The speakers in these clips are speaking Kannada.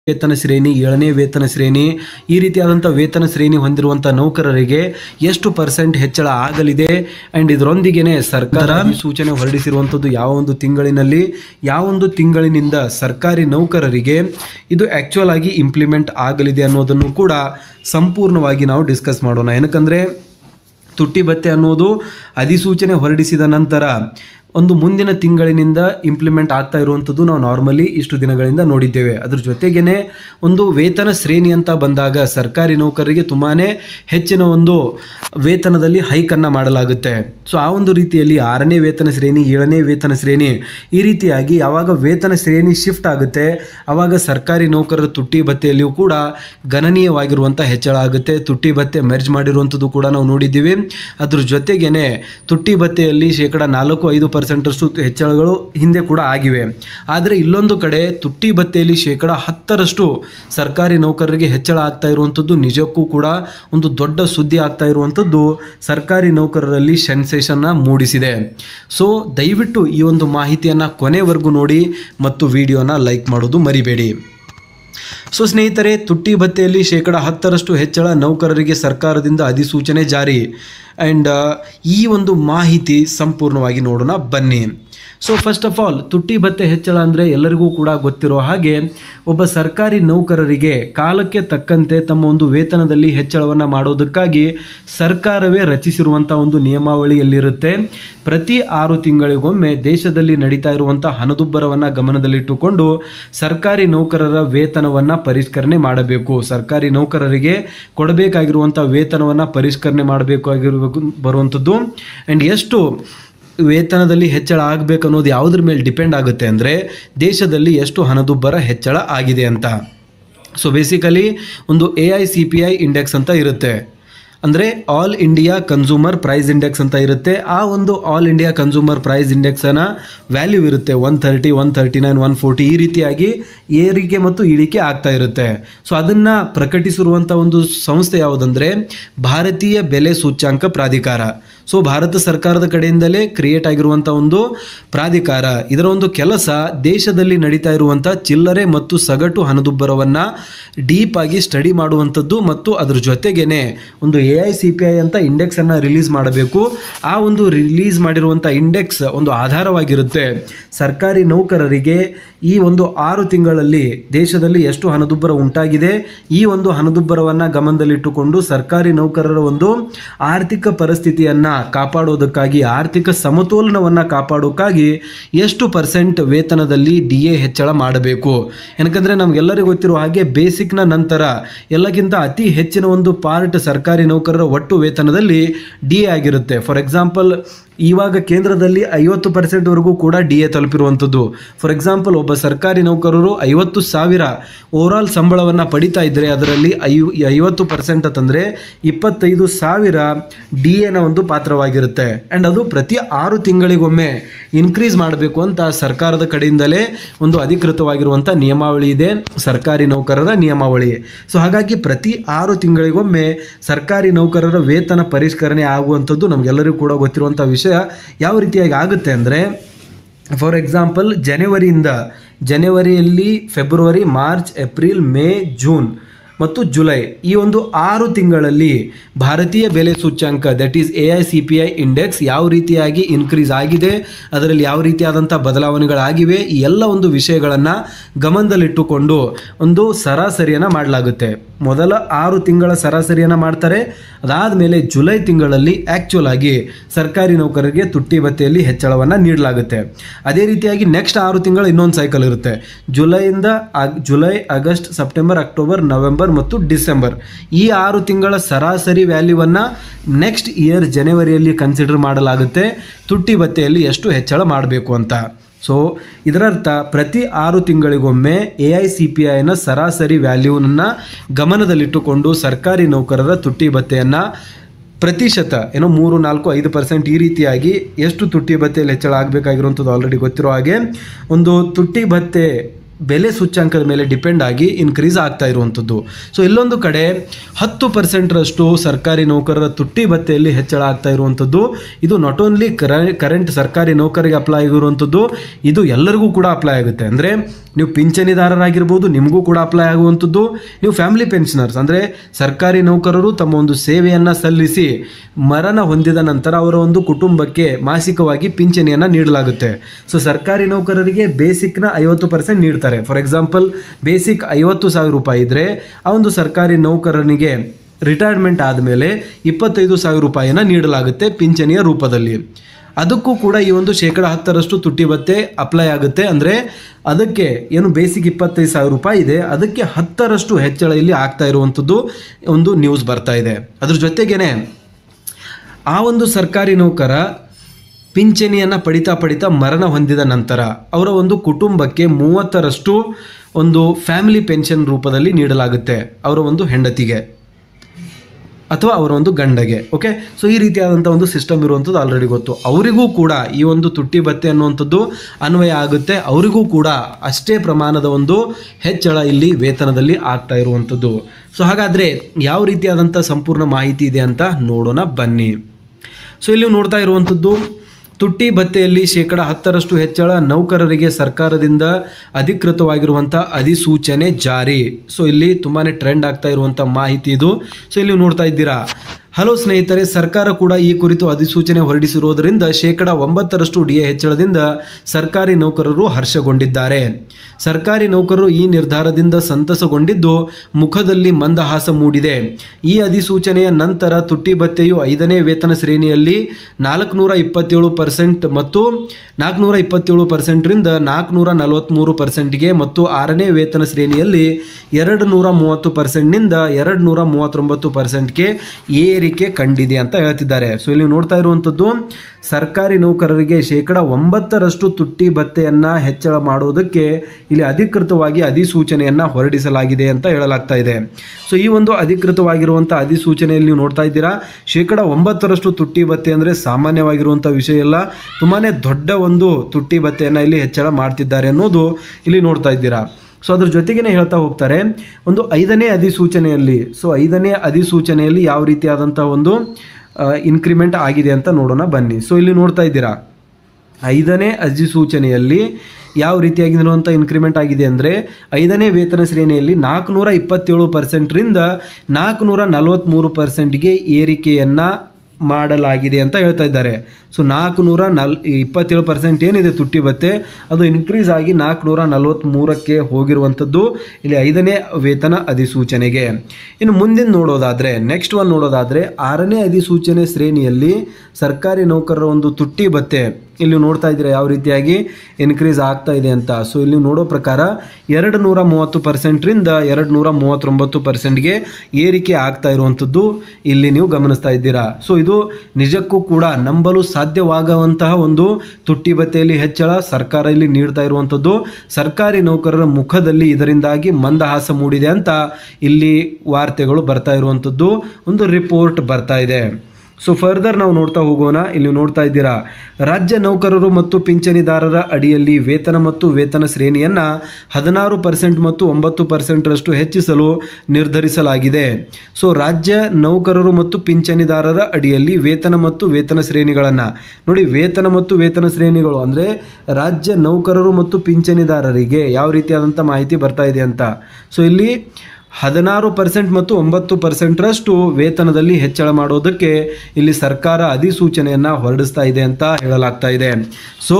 ವೇತನ ಶ್ರೇಣಿ ಏಳನೇ ವೇತನ ಶ್ರೇಣಿ ಈ ರೀತಿಯಾದಂಥ ವೇತನ ಶ್ರೇಣಿ ಹೊಂದಿರುವಂಥ ನೌಕರರಿಗೆ ಎಷ್ಟು ಪರ್ಸೆಂಟ್ ಹೆಚ್ಚಳ ಆಗಲಿದೆ ಆ್ಯಂಡ್ ಇದರೊಂದಿಗೆನೇ ಸರ್ಕಾರ ಸೂಚನೆ ಹೊರಡಿಸಿರುವಂಥದ್ದು ಯಾವ ಒಂದು ತಿಂಗಳಿನಲ್ಲಿ ಯಾವ ಒಂದು ತಿಂಗಳಿನಿಂದ ಸರ್ಕಾರಿ ನೌಕರರಿಗೆ ಇದು ಆ್ಯಕ್ಚುಯಲ್ ಆಗಿ ಇಂಪ್ಲಿಮೆಂಟ್ ಆಗಲಿದೆ ಅನ್ನೋದನ್ನು ಕೂಡ ಸಂಪೂರ್ಣವಾಗಿ ನಾವು ಡಿಸ್ಕಸ್ ಮಾಡೋಣ ಏನಕ್ಕಂದರೆ ತುಟ್ಟಿ ಭತ್ಯೆ ಅನ್ನೋದು ಅಧಿಸೂಚನೆ ಹೊರಡಿಸಿದ ನಂತರ ಒಂದು ಮುಂದಿನ ತಿಂಗಳಿನಿಂದ ಇಂಪ್ಲಿಮೆಂಟ್ ಆಗ್ತಾ ಇರುವಂಥದ್ದು ನಾವು ನಾರ್ಮಲಿ ಇಷ್ಟು ದಿನಗಳಿಂದ ನೋಡಿದ್ದೇವೆ ಅದ್ರ ಜೊತೆಗೇನೆ ಒಂದು ವೇತನ ಶ್ರೇಣಿ ಅಂತ ಬಂದಾಗ ಸರ್ಕಾರಿ ನೌಕರರಿಗೆ ತುಂಬಾ ಹೆಚ್ಚಿನ ಒಂದು ವೇತನದಲ್ಲಿ ಹೈಕನ್ನು ಮಾಡಲಾಗುತ್ತೆ ಸೊ ಆ ಒಂದು ರೀತಿಯಲ್ಲಿ ಆರನೇ ವೇತನ ಶ್ರೇಣಿ ಏಳನೇ ವೇತನ ಶ್ರೇಣಿ ಈ ರೀತಿಯಾಗಿ ಯಾವಾಗ ವೇತನ ಶ್ರೇಣಿ ಶಿಫ್ಟ್ ಆಗುತ್ತೆ ಆವಾಗ ಸರ್ಕಾರಿ ನೌಕರರ ತುಟ್ಟಿ ಭತ್ಯೆಯಲ್ಲಿಯೂ ಕೂಡ ಗಣನೀಯವಾಗಿರುವಂಥ ಹೆಚ್ಚಳ ಆಗುತ್ತೆ ತುಟ್ಟಿ ಭತ್ಯೆ ಮೆರ್ಜ್ ಮಾಡಿರುವಂಥದ್ದು ಕೂಡ ನಾವು ನೋಡಿದ್ದೀವಿ ಅದ್ರ ಜೊತೆಗೇನೆ ತುಟ್ಟಿ ಭತ್ಯೆಯಲ್ಲಿ ಶೇಕಡ ನಾಲ್ಕು ಐದು ಪರ್ಸೆಂಟಷ್ಟು ಹೆಚ್ಚಳಗಳು ಹಿಂದೆ ಕೂಡ ಆಗಿವೆ ಆದರೆ ಇಲ್ಲೊಂದು ಕಡೆ ತುಟ್ಟಿ ಭತ್ಯೆಯಲ್ಲಿ ಶೇಕಡ ಹತ್ತರಷ್ಟು ಸರ್ಕಾರಿ ನೌಕರರಿಗೆ ಹೆಚ್ಚಳ ಆಗ್ತಾ ಇರುವಂಥದ್ದು ನಿಜಕ್ಕೂ ಕೂಡ ಒಂದು ದೊಡ್ಡ ಸುದ್ದಿ ಆಗ್ತಾ ಇರುವಂಥದ್ದು ಸರ್ಕಾರಿ ನೌಕರರಲ್ಲಿ ಸೆನ್ಸೇಷನ್ನ ಮೂಡಿಸಿದೆ ಸೊ ದಯವಿಟ್ಟು ಈ ಒಂದು ಮಾಹಿತಿಯನ್ನು ಕೊನೆವರೆಗೂ ನೋಡಿ ಮತ್ತು ವಿಡಿಯೋನ ಲೈಕ್ ಮಾಡೋದು ಮರಿಬೇಡಿ ಸೊ ಸ್ನೇಹಿತರೆ ತುಟ್ಟಿ ಭತ್ಯೆಯಲ್ಲಿ ಶೇಕಡ ಹತ್ತರಷ್ಟು ಹೆಚ್ಚಳ ನೌಕರರಿಗೆ ಸರ್ಕಾರದಿಂದ ಅಧಿಸೂಚನೆ ಜಾರಿ ಆ್ಯಂಡ್ ಈ ಒಂದು ಮಾಹಿತಿ ಸಂಪೂರ್ಣವಾಗಿ ನೋಡೋಣ ಬನ್ನಿ ಸೊ ಫಸ್ಟ್ ಆಫ್ ಆಲ್ ತುಟ್ಟಿ ಭತ್ಯೆ ಹೆಚ್ಚಳ ಅಂದರೆ ಎಲ್ಲರಿಗೂ ಕೂಡ ಗೊತ್ತಿರೋ ಹಾಗೆ ಒಬ್ಬ ಸರ್ಕಾರಿ ನೌಕರರಿಗೆ ಕಾಲಕ್ಕೆ ತಕ್ಕಂತೆ ತಮ್ಮ ಒಂದು ವೇತನದಲ್ಲಿ ಹೆಚ್ಚಳವನ್ನು ಮಾಡೋದಕ್ಕಾಗಿ ಸರ್ಕಾರವೇ ರಚಿಸಿರುವಂಥ ಒಂದು ನಿಯಮಾವಳಿಯಲ್ಲಿರುತ್ತೆ ಪ್ರತಿ ಆರು ತಿಂಗಳಿಗೊಮ್ಮೆ ದೇಶದಲ್ಲಿ ನಡೀತಾ ಇರುವಂಥ ಹಣದುಬ್ಬರವನ್ನು ಗಮನದಲ್ಲಿಟ್ಟುಕೊಂಡು ಸರ್ಕಾರಿ ನೌಕರರ ವೇತನವನ್ನು ಪರಿಷ್ಕರಣೆ ಮಾಡಬೇಕು ಸರ್ಕಾರಿ ನೌಕರರಿಗೆ ಕೊಡಬೇಕಾಗಿರುವಂಥ ವೇತನವನ್ನು ಪರಿಷ್ಕರಣೆ ಮಾಡಬೇಕಾಗಿರಬೇಕು ಬರುವಂಥದ್ದು ಆ್ಯಂಡ್ ಎಷ್ಟು ವೇತನದಲ್ಲಿ ಹೆಚ್ಚಳ ಆಗಬೇಕು ಅನ್ನೋದು ಯಾವುದ್ರ ಮೇಲೆ ಡಿಪೆಂಡ್ ಆಗುತ್ತೆ ಅಂದರೆ ದೇಶದಲ್ಲಿ ಎಷ್ಟು ಹಣದುಬ್ಬರ ಹೆಚ್ಚಳ ಆಗಿದೆ ಅಂತ ಸೊ ಬೇಸಿಕಲಿ ಒಂದು A I C P I index ಅಂತ ಇರುತ್ತೆ ಅಂದರೆ all India consumer price index ಅಂತ ಇರುತ್ತೆ ಆ ಒಂದು ಆಲ್ ಇಂಡಿಯಾ ಕನ್ಸೂಮರ್ ಪ್ರೈಸ್ ಇಂಡೆಕ್ಸನ ವ್ಯಾಲ್ಯೂ ಇರುತ್ತೆ one thirty one thirty nine one forty ಈ ರೀತಿಯಾಗಿ ಏರಿಕೆ ಮತ್ತು ಇಳಿಕೆ ಆಗ್ತಾ ಇರುತ್ತೆ ಸೊ ಅದನ್ನು ಪ್ರಕಟಿಸಿರುವಂಥ ಒಂದು ಸಂಸ್ಥೆ ಯಾವುದಂದರೆ ಭಾರತೀಯ ಬೆಲೆ ಸೂಚ್ಯಾಂಕ ಪ್ರಾಧಿಕಾರ ಸೊ ಭಾರತ ಸರ್ಕಾರದ ಕಡೆಯಿಂದಲೇ ಕ್ರಿಯೇಟ್ ಆಗಿರುವಂಥ ಒಂದು ಪ್ರಾಧಿಕಾರ ಇದರ ಒಂದು ಕೆಲಸ ದೇಶದಲ್ಲಿ ನಡೀತಾ ಇರುವಂಥ ಚಿಲ್ಲರೆ ಮತ್ತು ಸಗಟು ಹಣದುಬ್ಬರವನ್ನು ಡೀಪ್ ಆಗಿ ಸ್ಟಡಿ ಮಾಡುವಂಥದ್ದು ಮತ್ತು ಅದ್ರ ಜೊತೆಗೇನೆ ಒಂದು A I C P I ಅಂತ ಇಂಡೆಕ್ಸನ್ನು ರಿಲೀಸ್ ಮಾಡಬೇಕು ಆ ಒಂದು ರಿಲೀಸ್ ಮಾಡಿರುವಂಥ ಇಂಡೆಕ್ಸ್ ಒಂದು ಆಧಾರವಾಗಿರುತ್ತೆ ಸರ್ಕಾರಿ ನೌಕರರಿಗೆ ಈ ಒಂದು ಆರು ತಿಂಗಳಲ್ಲಿ ದೇಶದಲ್ಲಿ ಎಷ್ಟು ಹಣದುಬ್ಬರ ಉಂಟಾಗಿದೆ ಈ ಒಂದು ಹಣದುಬ್ಬರವನ್ನು ಗಮನದಲ್ಲಿಟ್ಟುಕೊಂಡು ಸರ್ಕಾರಿ ನೌಕರರ ಒಂದು ಆರ್ಥಿಕ ಪರಿಸ್ಥಿತಿಯನ್ನು ಕಾಪಾಡೋದಕ್ಕಾಗಿ ಆರ್ಥಿಕ ಸಮತೋಲನವನ್ನು ಕಾಪಾಡೋಕ್ಕಾಗಿ ಎಷ್ಟು ಪರ್ಸೆಂಟ್ ವೇತನದಲ್ಲಿ ಡಿ ಎ ಹೆಚ್ಚಳ ಮಾಡಬೇಕು ಯಾಕಂದರೆ ನಮಗೆಲ್ಲರಿಗೂ ಗೊತ್ತಿರೋ ಹಾಗೆ ಬೇಸಿಕ್ನ ನಂತರ ಎಲ್ಲಕ್ಕಿಂತ ಅತಿ ಹೆಚ್ಚಿನ ಒಂದು ಪಾರ್ಟ್ ಸರ್ಕಾರಿ ನೌಕರರ ಒಟ್ಟು ವೇತನದಲ್ಲಿ ಡಿ ಎ ಆಗಿರುತ್ತೆ ಫಾರ್ ಎಕ್ಸಾಂಪಲ್ ಇವಾಗ ಕೇಂದ್ರದಲ್ಲಿ ಐವತ್ತು ಪರ್ಸೆಂಟ್ವರೆಗೂ ಕೂಡ ಡಿ ಎ ತಲುಪಿರುವಂಥದ್ದು ಫಾರ್ ಎಕ್ಸಾಂಪಲ್ ಒಬ್ಬ ಸರ್ಕಾರಿ ನೌಕರರು ಐವತ್ತು ಸಾವಿರ ಓವರಾಲ್ ಸಂಬಳವನ್ನು ಪಡಿತಾ ಇದ್ದರೆ ಅದರಲ್ಲಿ ಐ ಐವತ್ತು ಪರ್ಸೆಂಟ್ ಅಂತಂದರೆ ಇಪ್ಪತ್ತೈದು ಸಾವಿರ ಡಿ ಎನ ಒಂದು ಪಾತ್ರವಾಗಿರುತ್ತೆ ಆ್ಯಂಡ್ ಅದು ಪ್ರತಿ ಆರು ತಿಂಗಳಿಗೊಮ್ಮೆ ಇನ್ಕ್ರೀಸ್ ಮಾಡಬೇಕು ಅಂತ ಸರ್ಕಾರದ ಕಡೆಯಿಂದಲೇ ಒಂದು ಅಧಿಕೃತವಾಗಿರುವಂಥ ನಿಯಮಾವಳಿ ಇದೆ ಸರ್ಕಾರಿ ನೌಕರರ ನಿಯಮಾವಳಿ ಸೊ ಹಾಗಾಗಿ ಪ್ರತಿ ಆರು ತಿಂಗಳಿಗೊಮ್ಮೆ ಸರ್ಕಾರಿ ನೌಕರರ ವೇತನ ಪರಿಷ್ಕರಣೆ ಆಗುವಂಥದ್ದು ನಮಗೆಲ್ಲರಿಗೂ ಕೂಡ ಗೊತ್ತಿರುವಂಥ ವಿಷಯ ಯಾವ ರೀತಿಯಾಗಿ ಆಗುತ್ತೆ ಅಂದರೆ ಫಾರ್ ಎಕ್ಸಾಂಪಲ್ ಜನವರಿಯಿಂದ ಜನವರಿಯಲ್ಲಿ ಫೆಬ್ರವರಿ ಮಾರ್ಚ್ ಏಪ್ರಿಲ್ ಮೇ ಜೂನ್ ಮತ್ತು ಜುಲೈ ಈ ಒಂದು ಆರು ತಿಂಗಳಲ್ಲಿ ಭಾರತೀಯ ಬೆಲೆ ಸೂಚ್ಯಾಂಕ that is A I C P I index ಯಾವ ರೀತಿಯಾಗಿ ಇನ್ಕ್ರೀಸ್ ಆಗಿದೆ ಅದರಲ್ಲಿ ಯಾವ ರೀತಿಯಾದಂಥ ಬದಲಾವಣೆಗಳಾಗಿವೆ ಈ ಎಲ್ಲ ಒಂದು ವಿಷಯಗಳನ್ನು ಗಮನದಲ್ಲಿಟ್ಟುಕೊಂಡು ಒಂದು ಸರಾಸರಿಯನ್ನು ಮಾಡಲಾಗುತ್ತೆ ಮೊದಲ ಆರು ತಿಂಗಳ ಸರಾಸರಿಯನ್ನು ಮಾಡ್ತಾರೆ ಅದಾದ ಮೇಲೆ ಜುಲೈ ತಿಂಗಳಲ್ಲಿ ಆ್ಯಕ್ಚುಲ್ ಆಗಿ ಸರ್ಕಾರಿ ನೌಕರರಿಗೆ ತುಟ್ಟಿ ಭತ್ಯೆಯಲ್ಲಿ ಹೆಚ್ಚಳವನ್ನು ನೀಡಲಾಗುತ್ತೆ ಅದೇ ರೀತಿಯಾಗಿ ನೆಕ್ಸ್ಟ್ ಆರು ತಿಂಗಳ ಇನ್ನೊಂದು ಸೈಕಲ್ ಇರುತ್ತೆ ಜುಲೈಯಿಂದ ಅಗ್ ಜುಲೈ ಆಗಸ್ಟ್ ಸೆಪ್ಟೆಂಬರ್ ಅಕ್ಟೋಬರ್ ನವೆಂಬರ್ ಮತ್ತು ಡಿಸೆಂಬರ್ ಈ ಆರು ತಿಂಗಳ ಸರಾಸರಿ ವ್ಯಾಲ್ಯೂವನ್ನು ನೆಕ್ಸ್ಟ್ ಇಯರ್ ಜನವರಿಯಲ್ಲಿ ಕನ್ಸಿಡರ್ ಮಾಡಲಾಗುತ್ತೆ ತುಟ್ಟಿ ಭತ್ಯೆಯಲ್ಲಿ ಎಷ್ಟು ಹೆಚ್ಚಳ ಮಾಡಬೇಕು ಅಂತ ಸೊ ಇದರರ್ಥ ಪ್ರತಿ ಆರು ತಿಂಗಳಿಗೊಮ್ಮೆ ಎ ಐ ಸಿ ಪಿ ಐನ ಸರಾಸರಿ ವ್ಯಾಲ್ಯೂನನ್ನು ಗಮನದಲ್ಲಿಟ್ಟುಕೊಂಡು ಸರ್ಕಾರಿ ನೌಕರರ ತುಟ್ಟಿ ಭತ್ಯೆಯನ್ನು ಪ್ರತಿಶತ ಏನೋ ಮೂರು ನಾಲ್ಕು ಐದು ಪರ್ಸೆಂಟ್ ಈ ರೀತಿಯಾಗಿ ಎಷ್ಟು ತುಟ್ಟಿ ಭತ್ಯೆಯಲ್ಲಿ ಹೆಚ್ಚಳ ಆಗಬೇಕಾಗಿರುವಂಥದ್ದು ಆಲ್ರೆಡಿ ಗೊತ್ತಿರೋ ಹಾಗೆ ಒಂದು ತುಟ್ಟಿ ಭತ್ಯೆ ಬೆಲೆ ಸೂಚ್ಯಾಂಕದ ಮೇಲೆ ಡಿಪೆಂಡ್ ಆಗಿ ಇನ್ಕ್ರೀಸ್ ಆಗ್ತಾ ಇರುವಂಥದ್ದು ಸೊ ಇಲ್ಲೊಂದು ಕಡೆ ಹತ್ತು ಪರ್ಸೆಂಟ್ರಷ್ಟು ಸರ್ಕಾರಿ ನೌಕರರ ತುಟ್ಟಿ ಭತ್ಯೆಯಲ್ಲಿ ಹೆಚ್ಚಳ ಆಗ್ತಾ ಇರುವಂಥದ್ದು ಇದು ನಾಟ್ ಓನ್ಲಿ ಕರೆಂಟ್ ಸರ್ಕಾರಿ ನೌಕರಿಗೆ ಅಪ್ಲೈ ಆಗಿರುವಂಥದ್ದು ಇದು ಎಲ್ಲರಿಗೂ ಕೂಡ ಅಪ್ಲೈ ಆಗುತ್ತೆ ಅಂದರೆ ನೀವು ಪಿಂಚಣಿದಾರರಾಗಿರ್ಬೋದು ನಿಮಗೂ ಕೂಡ ಅಪ್ಲೈ ಆಗುವಂಥದ್ದು ನೀವು ಫ್ಯಾಮಿಲಿ ಪೆನ್ಷನರ್ಸ್ ಅಂದರೆ ಸರ್ಕಾರಿ ನೌಕರರು ತಮ್ಮ ಒಂದು ಸೇವೆಯನ್ನು ಸಲ್ಲಿಸಿ ಮರಣ ಹೊಂದಿದ ನಂತರ ಅವರ ಒಂದು ಕುಟುಂಬಕ್ಕೆ ಮಾಸಿಕವಾಗಿ ಪಿಂಚಣಿಯನ್ನು ನೀಡಲಾಗುತ್ತೆ ಸೊ ಸರ್ಕಾರಿ ನೌಕರರಿಗೆ ಬೇಸಿಕ್ನ ಐವತ್ತು ಪರ್ಸೆಂಟ್ ನೀಡ್ತಾರೆ ಫಾರ್ ಎಕ್ಸಾಂಪಲ್ ಬೇಸಿಕ್ ಐವತ್ತು ಸಾವಿರ ರೂಪಾಯಿ ಇದ್ದರೆ ಆ ಒಂದು ಸರ್ಕಾರಿ ನೌಕರನಿಗೆ ರಿಟೈರ್ಮೆಂಟ್ ಆದಮೇಲೆ ಇಪ್ಪತ್ತೈದು ಸಾವಿರ ರೂಪಾಯಿನ ನೀಡಲಾಗುತ್ತೆ ಪಿಂಚಣಿಯ ರೂಪದಲ್ಲಿ ಅದಕ್ಕೂ ಕೂಡ ಈ ಒಂದು ಶೇಕಡ ಹತ್ತರಷ್ಟು ತುಟ್ಟಿ ಭತ್ಯೆ ಅಪ್ಲೈ ಆಗುತ್ತೆ ಅಂದರೆ ಅದಕ್ಕೆ ಏನು ಬೇಸಿಕ್ ಇಪ್ಪತ್ತೈದು ಸಾವಿರ ರೂಪಾಯಿ ಇದೆ ಅದಕ್ಕೆ ಹತ್ತರಷ್ಟು ಹೆಚ್ಚಳ ಇಲ್ಲಿ ಆಗ್ತಾ ಇರುವಂಥದ್ದು ಒಂದು ನ್ಯೂಸ್ ಬರ್ತಾ ಇದೆ ಅದ್ರ ಜೊತೆಗೇನೆ ಆ ಒಂದು ಸರ್ಕಾರಿ ನೌಕರ ಪಿಂಚಣಿಯನ್ನು ಪಡಿತಾ ಪಡಿತಾ ಮರಣ ಹೊಂದಿದ ನಂತರ ಅವರ ಒಂದು ಕುಟುಂಬಕ್ಕೆ ಮೂವತ್ತರಷ್ಟು ಒಂದು ಫ್ಯಾಮಿಲಿ ಪೆನ್ಷನ್ ರೂಪದಲ್ಲಿ ನೀಡಲಾಗುತ್ತೆ ಅವರ ಒಂದು ಹೆಂಡತಿಗೆ ಅಥವಾ ಅವರ ಒಂದು ಗಂಡಗೆ ಓಕೆ ಸೊ ಈ ರೀತಿಯಾದಂಥ ಒಂದು ಸಿಸ್ಟಮ್ ಇರುವಂಥದ್ದು ಆಲ್ರೆಡಿ ಗೊತ್ತು ಅವರಿಗೂ ಕೂಡ ಈ ಒಂದು ತುಟ್ಟಿ ಭತ್ಯೆ ಅನ್ನುವಂಥದ್ದು ಅನ್ವಯ ಆಗುತ್ತೆ ಅವರಿಗೂ ಕೂಡ ಅಷ್ಟೇ ಪ್ರಮಾಣದ ಒಂದು ಹೆಚ್ಚಳ ಇಲ್ಲಿ ವೇತನದಲ್ಲಿ ಆಗ್ತಾ ಇರುವಂಥದ್ದು ಸೊ ಹಾಗಾದರೆ ಯಾವ ರೀತಿಯಾದಂಥ ಸಂಪೂರ್ಣ ಮಾಹಿತಿ ಇದೆ ಅಂತ ನೋಡೋಣ ಬನ್ನಿ ಸೊ ಇಲ್ಲಿ ನೀವು ನೋಡ್ತಾ ಇರುವಂಥದ್ದು ತುಟ್ಟಿ ಭತ್ಯೆಯಲ್ಲಿ ಶೇಕಡ ಹತ್ತರಷ್ಟು ಹೆಚ್ಚಳ ನೌಕರರಿಗೆ ಸರ್ಕಾರದಿಂದ ಅಧಿಕೃತವಾಗಿರುವಂಥ ಅಧಿಸೂಚನೆ ಜಾರಿ ಸೊ ಇಲ್ಲಿ ತುಂಬಾ ಟ್ರೆಂಡ್ ಆಗ್ತಾ ಇರುವಂಥ ಮಾಹಿತಿ ಇದು ಸೊ ಇಲ್ಲಿ ನೀವು ನೋಡ್ತಾ ಇದ್ದೀರಾ ಹಲೋ ಸ್ನೇಹಿತರೆ ಸರ್ಕಾರ ಕೂಡ ಈ ಕುರಿತು ಅಧಿಸೂಚನೆ ಹೊರಡಿಸಿರುವುದರಿಂದ ಶೇಕಡ ಒಂಬತ್ತರಷ್ಟು ಡಿಎ ಹೆಚ್ಚಳದಿಂದ ಸರ್ಕಾರಿ ನೌಕರರು ಹರ್ಷಗೊಂಡಿದ್ದಾರೆ ಸರ್ಕಾರಿ ನೌಕರರು ಈ ನಿರ್ಧಾರದಿಂದ ಸಂತಸಗೊಂಡಿದ್ದು ಮುಖದಲ್ಲಿ ಮಂದಹಾಸ ಮೂಡಿದೆ ಈ ಅಧಿಸೂಚನೆಯ ನಂತರ ತುಟ್ಟಿ ಭತ್ಯೆಯು ಐದನೇ ವೇತನ ಶ್ರೇಣಿಯಲ್ಲಿ ನಾಲ್ಕುನೂರ ಇಪ್ಪತ್ತೇಳು ಪರ್ಸೆಂಟ್ ಮತ್ತು ನಾಲ್ಕುನೂರ ಇಪ್ಪತ್ತೇಳು ಪರ್ಸೆಂಟ್ರಿಂದ ನಾಲ್ಕುನೂರ ನಲವತ್ತ್ಮೂರು ಪರ್ಸೆಂಟ್ಗೆ ಮತ್ತು ಆರನೇ ವೇತನ ಶ್ರೇಣಿಯಲ್ಲಿ ಎರಡು ನೂರ ಮೂವತ್ತು ಪರ್ಸೆಂಟ್ನಿಂದ ಎರಡು ನೂರ ಮೂವತ್ತೊಂಬತ್ತು ಪರ್ಸೆಂಟ್ಗೆ ಏರಿಕೆ ಕಂಡಿದೆ ಅಂತ ಹೇಳ್ತಿದ್ದಾರೆ ಸೊ ಇಲ್ಲಿ ನೋಡ್ತಾ ಇರುವಂಥದ್ದು ಸರ್ಕಾರಿ ನೌಕರರಿಗೆ ಶೇಕಡ ಒಂಬತ್ತರಷ್ಟು ತುಟ್ಟಿ ಭತ್ಯೆಯನ್ನು ಹೆಚ್ಚಳ ಮಾಡುವುದಕ್ಕೆ ಇಲ್ಲಿ ಅಧಿಕೃತವಾಗಿ ಅಧಿಸೂಚನೆಯನ್ನು ಹೊರಡಿಸಲಾಗಿದೆ ಅಂತ ಹೇಳಲಾಗ್ತಾ ಇದೆ ಸೊ ಈ ಒಂದು ಅಧಿಕೃತವಾಗಿರುವಂಥ ಅಧಿಸೂಚನೆಯಲ್ಲಿ ನೀವು ನೋಡ್ತಾ ಇದ್ದೀರಾ ಶೇಕಡ ಒಂಬತ್ತರಷ್ಟು ತುಟ್ಟಿ ಭತ್ಯೆ ಅಂದರೆ ಸಾಮಾನ್ಯವಾಗಿರುವಂಥ ವಿಷಯ ಇಲ್ಲ ತುಂಬಾ ದೊಡ್ಡ ಒಂದು ತುಟ್ಟಿ ಭತ್ಯೆಯನ್ನು ಇಲ್ಲಿ ಹೆಚ್ಚಳ ಮಾಡ್ತಿದ್ದಾರೆ ಅನ್ನೋದು ಇಲ್ಲಿ ನೋಡ್ತಾ ಇದ್ದೀರಾ ಸೊ ಅದ್ರ ಜೊತೆಗೇನೆ ಹೇಳ್ತಾ ಹೋಗ್ತಾರೆ ಒಂದು ಐದನೇ ಅಧಿಸೂಚನೆಯಲ್ಲಿ ಸೊ ಐದನೇ ಅಧಿಸೂಚನೆಯಲ್ಲಿ ಯಾವ ರೀತಿಯಾದಂಥ ಒಂದು ಇನ್ಕ್ರಿಮೆಂಟ್ ಆಗಿದೆ ಅಂತ ನೋಡೋಣ ಬನ್ನಿ ಸೊ ಇಲ್ಲಿ ನೋಡ್ತಾ ಇದ್ದೀರಾ ಐದನೇ ಅಧಿಸೂಚನೆಯಲ್ಲಿ ಯಾವ ರೀತಿಯಾಗಿರುವಂಥ ಇನ್ಕ್ರಿಮೆಂಟ್ ಆಗಿದೆ ಅಂದರೆ ಐದನೇ ವೇತನ ಶ್ರೇಣಿಯಲ್ಲಿ ನಾಲ್ಕುನೂರ ಇಪ್ಪತ್ತೇಳು ಪರ್ಸೆಂಟ್ರಿಂದ ನಾಲ್ಕುನೂರ ನಲವತ್ತ್ಮೂರು ಪರ್ಸೆಂಟ್ಗೆ ಏರಿಕೆಯನ್ನು ಮಾಡಲಾಗಿದೆ ಅಂತ ಹೇಳ್ತಾ ಇದ್ದಾರೆ ಸೊ ನಾಲ್ಕುನೂರ ನಲ್ ಇಪ್ಪತ್ತೇಳು ಪರ್ಸೆಂಟ್ ಏನಿದೆ ತುಟ್ಟಿ ಭತ್ಯೆ ಅದು ಇನ್ಕ್ರೀಸ್ ಆಗಿ ನಾಲ್ಕುನೂರ ನಲವತ್ತ್ಮೂರಕ್ಕೆ ಹೋಗಿರುವಂಥದ್ದು ಇಲ್ಲಿ ಐದನೇ ವೇತನ ಅಧಿಸೂಚನೆಗೆ ಇನ್ನು ಮುಂದಿನ ನೋಡೋದಾದರೆ ನೆಕ್ಸ್ಟ್ ಒನ್ ನೋಡೋದಾದರೆ ಆರನೇ ಅಧಿಸೂಚನೆ ಶ್ರೇಣಿಯಲ್ಲಿ ಸರ್ಕಾರಿ ನೌಕರರ ಒಂದು ತುಟ್ಟಿ ಭತ್ಯೆ ಇಲ್ಲಿ ನೋಡ್ತಾ ಇದ್ದೀರಾ ಯಾವ ರೀತಿಯಾಗಿ ಇನ್ಕ್ರೀಸ್ ಆಗ್ತಾ ಇದೆ ಅಂತ ಸೊ ಇಲ್ಲಿ ನೋಡೋ ಪ್ರಕಾರ ಎರಡು ನೂರ ಮೂವತ್ತು ಪರ್ಸೆಂಟ್ರಿಂದ ಎರಡು ನೂರ ಮೂವತ್ತೊಂಬತ್ತು ಪರ್ಸೆಂಟ್ಗೆ ಏರಿಕೆ ಆಗ್ತಾ ಇರುವಂಥದ್ದು ಇಲ್ಲಿ ನೀವು ಗಮನಿಸ್ತಾ ಇದ್ದೀರಾ ಸೊ ಇದು ನಿಜಕ್ಕೂ ಕೂಡ ನಂಬಲು ಸಾಧ್ಯವಾಗುವಂತಹ ಒಂದು ತುಟ್ಟಿ ಭತ್ಯೆಯಲ್ಲಿ ಹೆಚ್ಚಳ ಸರ್ಕಾರ ಇಲ್ಲಿ ನೀಡ್ತಾ ಇರುವಂಥದ್ದು ಸರ್ಕಾರಿ ನೌಕರರ ಮುಖದಲ್ಲಿ ಇದರಿಂದಾಗಿ ಮಂದಹಾಸ ಮೂಡಿದೆ ಅಂತ ಇಲ್ಲಿ ವಾರ್ತೆಗಳು ಬರ್ತಾ ಇರುವಂಥದ್ದು ಒಂದು ರಿಪೋರ್ಟ್ ಬರ್ತಾ ಇದೆ ಸೊ ಫರ್ದರ್ ನಾವು ನೋಡ್ತಾ ಹೋಗೋಣ ಇಲ್ಲಿ ನೋಡ್ತಾ ಇದ್ದೀರಾ ರಾಜ್ಯ ನೌಕರರು ಮತ್ತು ಪಿಂಚಣಿದಾರರ ಅಡಿಯಲ್ಲಿ ವೇತನ ಮತ್ತು ವೇತನ ಶ್ರೇಣಿಯನ್ನು ಹದಿನಾರು ಪರ್ಸೆಂಟ್ ಮತ್ತು ಒಂಬತ್ತು ಪರ್ಸೆಂಟ್ರಷ್ಟು ಹೆಚ್ಚಿಸಲು ನಿರ್ಧರಿಸಲಾಗಿದೆ ಸೊ ರಾಜ್ಯ ನೌಕರರು ಮತ್ತು ಪಿಂಚಣಿದಾರರ ಅಡಿಯಲ್ಲಿ ವೇತನ ಮತ್ತು ವೇತನ ಶ್ರೇಣಿಗಳನ್ನು ನೋಡಿ ವೇತನ ಮತ್ತು ವೇತನ ಶ್ರೇಣಿಗಳು ಅಂದರೆ ರಾಜ್ಯ ನೌಕರರು ಮತ್ತು ಪಿಂಚಣಿದಾರರಿಗೆ ಯಾವ ರೀತಿಯಾದಂಥ ಮಾಹಿತಿ ಬರ್ತಾ ಇದೆ ಅಂತ ಸೊ ಇಲ್ಲಿ ಹದಿನಾರು ಪರ್ಸೆಂಟ್ ಮತ್ತು ಒಂಬತ್ತು ಪರ್ಸೆಂಟ್ರಷ್ಟು ವೇತನದಲ್ಲಿ ಹೆಚ್ಚಳ ಮಾಡೋದಕ್ಕೆ ಇಲ್ಲಿ ಸರ್ಕಾರ ಅಧಿಸೂಚನೆಯನ್ನು ಹೊರಡಿಸ್ತಾ ಇದೆ ಅಂತ ಹೇಳಲಾಗ್ತಾ ಇದೆ ಸೊ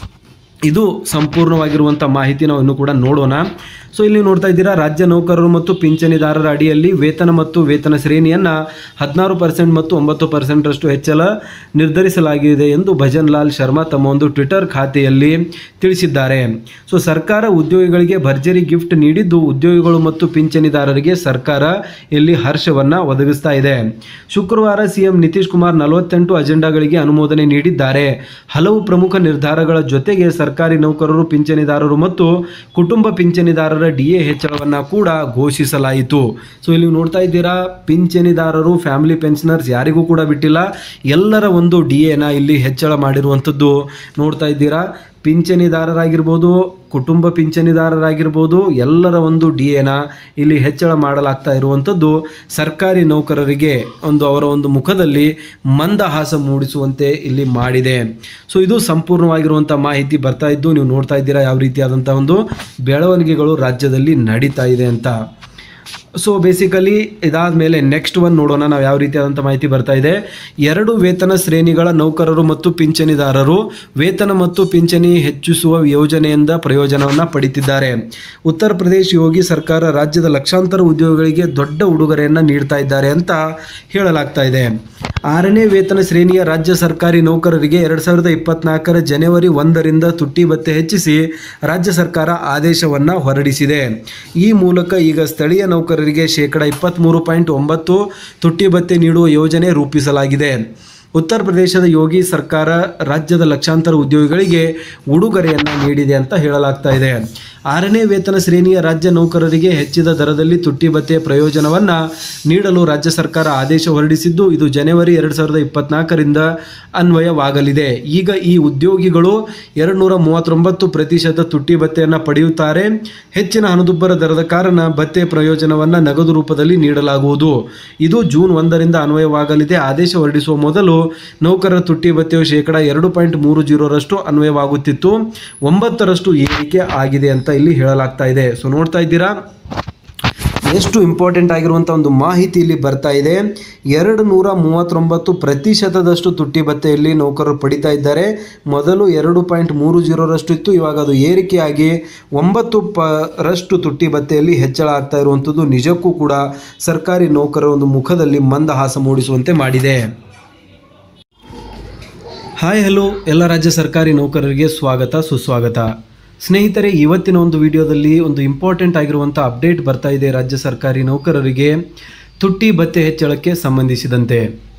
ಇದು ಸಂಪೂರ್ಣವಾಗಿರುವಂಥ ಮಾಹಿತಿ ನಾವು ಇನ್ನೂ ಕೂಡ ನೋಡೋಣ ಸೊ ಇಲ್ಲಿ ನೋಡ್ತಾ ಇದ್ದೀರಾ ರಾಜ್ಯ ನೌಕರರು ಮತ್ತು ಪಿಂಚಣಿದಾರರ ಅಡಿಯಲ್ಲಿ ವೇತನ ಮತ್ತು ವೇತನ ಶ್ರೇಣಿಯನ್ನು ಹದಿನಾರು ಪರ್ಸೆಂಟ್ ಮತ್ತು ಒಂಬತ್ತು ಪರ್ಸೆಂಟ್ರಷ್ಟು ಹೆಚ್ಚಳ ನಿರ್ಧರಿಸಲಾಗಿದೆ ಎಂದು ಭಜನ್ ಲಾಲ್ ಶರ್ಮಾ ತಮ್ಮ ಒಂದು ಟ್ವಿಟರ್ ಖಾತೆಯಲ್ಲಿ ತಿಳಿಸಿದ್ದಾರೆ ಸೊ ಸರ್ಕಾರ ಉದ್ಯೋಗಿಗಳಿಗೆ ಭರ್ಜರಿ ಗಿಫ್ಟ್ ನೀಡಿದ್ದು ಉದ್ಯೋಗಿಗಳು ಮತ್ತು ಪಿಂಚಣಿದಾರರಿಗೆ ಸರ್ಕಾರ ಇಲ್ಲಿ ಹರ್ಷವನ್ನು ಒದಗಿಸ್ತಾ ಇದೆ ಶುಕ್ರವಾರ ಸಿಎಂ ನಿತೀಶ್ ಕುಮಾರ್ ನಲವತ್ತೆಂಟು ಅಜೆಂಡಾಗಳಿಗೆ ಅನುಮೋದನೆ ನೀಡಿದ್ದಾರೆ ಹಲವು ಪ್ರಮುಖ ನಿರ್ಧಾರಗಳ ಜೊತೆಗೆ ಸರ್ಕಾರಿ ನೌಕರರು ಪಿಂಚಣಿದಾರರು ಮತ್ತು ಕುಟುಂಬ ಪಿಂಚಣಿದಾರರ ಡಿಎ ಹೆಚ್ಚಳವನ್ನು ಕೂಡ ಘೋಷಿಸಲಾಯಿತು ಸೊ ಇಲ್ಲಿ ನೀವು ನೋಡ್ತಾ ಇದ್ದೀರಾ ಪಿಂಚಣಿದಾರರು ಫ್ಯಾಮಿಲಿ ಪೆನ್ಷನರ್ಸ್ ಯಾರಿಗೂ ಕೂಡ ಬಿಟ್ಟಿಲ್ಲ ಎಲ್ಲರ ಒಂದು ಡಿ ಎನ ಇಲ್ಲಿ ಹೆಚ್ಚಳ ಮಾಡಿರುವಂಥದ್ದು ನೋಡ್ತಾ ಇದ್ದೀರಾ ಪಿಂಚಣಿದಾರರಾಗಿರ್ಬೋದು ಕುಟುಂಬ ಪಿಂಚಣಿದಾರರಾಗಿರ್ಬೋದು ಎಲ್ಲರ ಒಂದು ಡಿ ಎನ ಇಲ್ಲಿ ಹೆಚ್ಚಳ ಮಾಡಲಾಗ್ತಾ ಇರುವಂಥದ್ದು ಸರ್ಕಾರಿ ನೌಕರರಿಗೆ ಒಂದು ಅವರ ಒಂದು ಮುಖದಲ್ಲಿ ಮಂದಹಾಸ ಮೂಡಿಸುವಂತೆ ಇಲ್ಲಿ ಮಾಡಿದೆ ಸೊ ಇದು ಸಂಪೂರ್ಣವಾಗಿರುವಂಥ ಮಾಹಿತಿ ಬರ್ತಾ ಇದ್ದು ನೀವು ನೋಡ್ತಾ ಇದ್ದೀರಾ ಯಾವ ರೀತಿಯಾದಂಥ ಒಂದು ಬೆಳವಣಿಗೆಗಳು ರಾಜ್ಯದಲ್ಲಿ ನಡೀತಾ ಇದೆ ಅಂತ ಸೊ ಬೇಸಿಕಲಿ ಇದಾದ ಮೇಲೆ ನೆಕ್ಸ್ಟ್ ಒನ್ ನೋಡೋಣ ನಾವು ಯಾವ ರೀತಿಯಾದಂಥ ಮಾಹಿತಿ ಬರ್ತಾ ಇದೆ ಎರಡು ವೇತನ ಶ್ರೇಣಿಗಳ ನೌಕರರು ಮತ್ತು ಪಿಂಚಣಿದಾರರು ವೇತನ ಮತ್ತು ಪಿಂಚಣಿ ಹೆಚ್ಚಿಸುವ ಯೋಜನೆಯಿಂದ ಪ್ರಯೋಜನವನ್ನು ಪಡಿತಿದ್ದಾರೆ ಉತ್ತರ ಪ್ರದೇಶ ಯೋಗಿ ಸರ್ಕಾರ ರಾಜ್ಯದ ಲಕ್ಷಾಂತರ ಉದ್ಯೋಗಿಗಳಿಗೆ ದೊಡ್ಡ ಉಡುಗೊರೆಯನ್ನು ನೀಡ್ತಾ ಇದ್ದಾರೆ ಅಂತ ಹೇಳಲಾಗ್ತಾ ಇದೆ ಆರನೇ ವೇತನ ಶ್ರೇಣಿಯ ರಾಜ್ಯ ಸರ್ಕಾರಿ ನೌಕರರಿಗೆ ಎರಡು ಸಾವಿರದ ಇಪ್ಪತ್ನಾಲ್ಕರ ಜನವರಿ ಒಂದರಿಂದ ತುಟ್ಟಿ ಭತ್ಯೆ ಹೆಚ್ಚಿಸಿ ರಾಜ್ಯ ಸರ್ಕಾರ ಆದೇಶವನ್ನು ಹೊರಡಿಸಿದೆ ಈ ಮೂಲಕ ಈಗ ಸ್ಥಳೀಯ ನೌಕರರಿಗೆ ಶೇಕಡ ಇಪ್ಪತ್ತ್ಮೂರು ಪಾಯಿಂಟ್ ಒಂಬತ್ತು ತುಟ್ಟಿ ಭತ್ಯೆ ನೀಡುವ ಯೋಜನೆ ರೂಪಿಸಲಾಗಿದೆ ಉತ್ತರ ಪ್ರದೇಶದ ಯೋಗಿ ಸರ್ಕಾರ ರಾಜ್ಯದ ಲಕ್ಷಾಂತರ ಉದ್ಯೋಗಿಗಳಿಗೆ ಉಡುಗೊರೆಯನ್ನು ನೀಡಿದೆ ಅಂತ ಹೇಳಲಾಗ್ತಾ ಇದೆ ಆರನೇ ವೇತನ ಶ್ರೇಣಿಯ ರಾಜ್ಯ ನೌಕರರಿಗೆ ಹೆಚ್ಚಿದ ದರದಲ್ಲಿ ತುಟ್ಟಿ ಭತ್ಯೆ ಪ್ರಯೋಜನವನ್ನು ನೀಡಲು ರಾಜ್ಯ ಸರ್ಕಾರ ಆದೇಶ ಹೊರಡಿಸಿದ್ದು ಇದು ಜನವರಿ ಎರಡು ಸಾವಿರದ ಇಪ್ಪತ್ನಾಲ್ಕರಿಂದ ಅನ್ವಯವಾಗಲಿದೆ ಈಗ ಈ ಉದ್ಯೋಗಿಗಳು ಎರಡು ನೂರ ಮೂವತ್ತೊಂಬತ್ತು ಪ್ರತಿಶತ ತುಟ್ಟಿ ಭತ್ಯೆಯನ್ನು ಪಡೆಯುತ್ತಾರೆ ಹೆಚ್ಚಿನ ಹಣದುಬ್ಬರ ದರದ ಕಾರಣ ಭತ್ಯೆ ಪ್ರಯೋಜನವನ್ನು ನಗದು ರೂಪದಲ್ಲಿ ನೀಡಲಾಗುವುದು ಇದು ಜೂನ್ ಒಂದರಿಂದ ಅನ್ವಯವಾಗಲಿದೆ ಆದೇಶ ಹೊರಡಿಸುವ ಮೊದಲು ನೌಕರರ ತುಟ್ಟಿ ಭತ್ಯೆಯು ಶೇಕಡ ಎರಡು ಪಾಯಿಂಟ್ ಮೂರು ಜೀರೋರಷ್ಟು ಅನ್ವಯವಾಗುತ್ತಿತ್ತು ಒಂಬತ್ತರಷ್ಟು ಏರಿಕೆ ಆಗಿದೆ ಅಂತ ಇಲ್ಲಿ ಹೇಳಲಾಗ್ತಾ ಇದೆ ಸೊ ನೋಡ್ತಾ ಇದ್ದೀರಾ ಎಷ್ಟು ಇಂಪಾರ್ಟೆಂಟ್ ಆಗಿರುವಂಥ ಒಂದು ಮಾಹಿತಿ ಇಲ್ಲಿ ಬರ್ತಾ ಇದೆ ಎರಡು ನೂರ ಮೂವತ್ತೊಂಬತ್ತು ಪ್ರತಿಶತದಷ್ಟು ತುಟ್ಟಿ ಭತ್ಯೆಯಲ್ಲಿ ನೌಕರರು ಪಡಿತಾ ಇದ್ದಾರೆ ಮೊದಲು ಎರಡು ಪಾಯಿಂಟ್ ಮೂರು ಜೀರೋರಷ್ಟು ಇತ್ತು ಇವಾಗ ಅದು ಏರಿಕೆಯಾಗಿ ಒಂಬತ್ತು ಪ ರಷ್ಟು ತುಟ್ಟಿ ಭತ್ಯೆಯಲ್ಲಿ ಹೆಚ್ಚಳ ಆಗ್ತಾ ಇರುವಂಥದ್ದು ನಿಜಕ್ಕೂ ಕೂಡ ಸರ್ಕಾರಿ ನೌಕರರ ಒಂದು ಮುಖದಲ್ಲಿ ಮಂದಹಾಸ ಮೂಡಿಸುವಂತೆ ಮಾಡಿದೆ ಹಾಯ್ ಹಲೋ ಎಲ್ಲ ರಾಜ್ಯ ಸರ್ಕಾರಿ ನೌಕರರಿಗೆ ಸ್ವಾಗತ ಸುಸ್ವಾಗತ ಸ್ನೇಹಿತರೆ ಇವತ್ತಿನ ಒಂದು ವಿಡಿಯೋದಲ್ಲಿ ಒಂದು ಇಂಪಾರ್ಟೆಂಟ್ ಆಗಿರುವಂಥ ಅಪ್ಡೇಟ್ ಬರ್ತಾ ಇದೆ ರಾಜ್ಯ ಸರ್ಕಾರಿ ನೌಕರರಿಗೆ ತುಟ್ಟಿ ಭತ್ಯೆ ಹೆಚ್ಚಳಕ್ಕೆ ಸಂಬಂಧಿಸಿದಂತೆ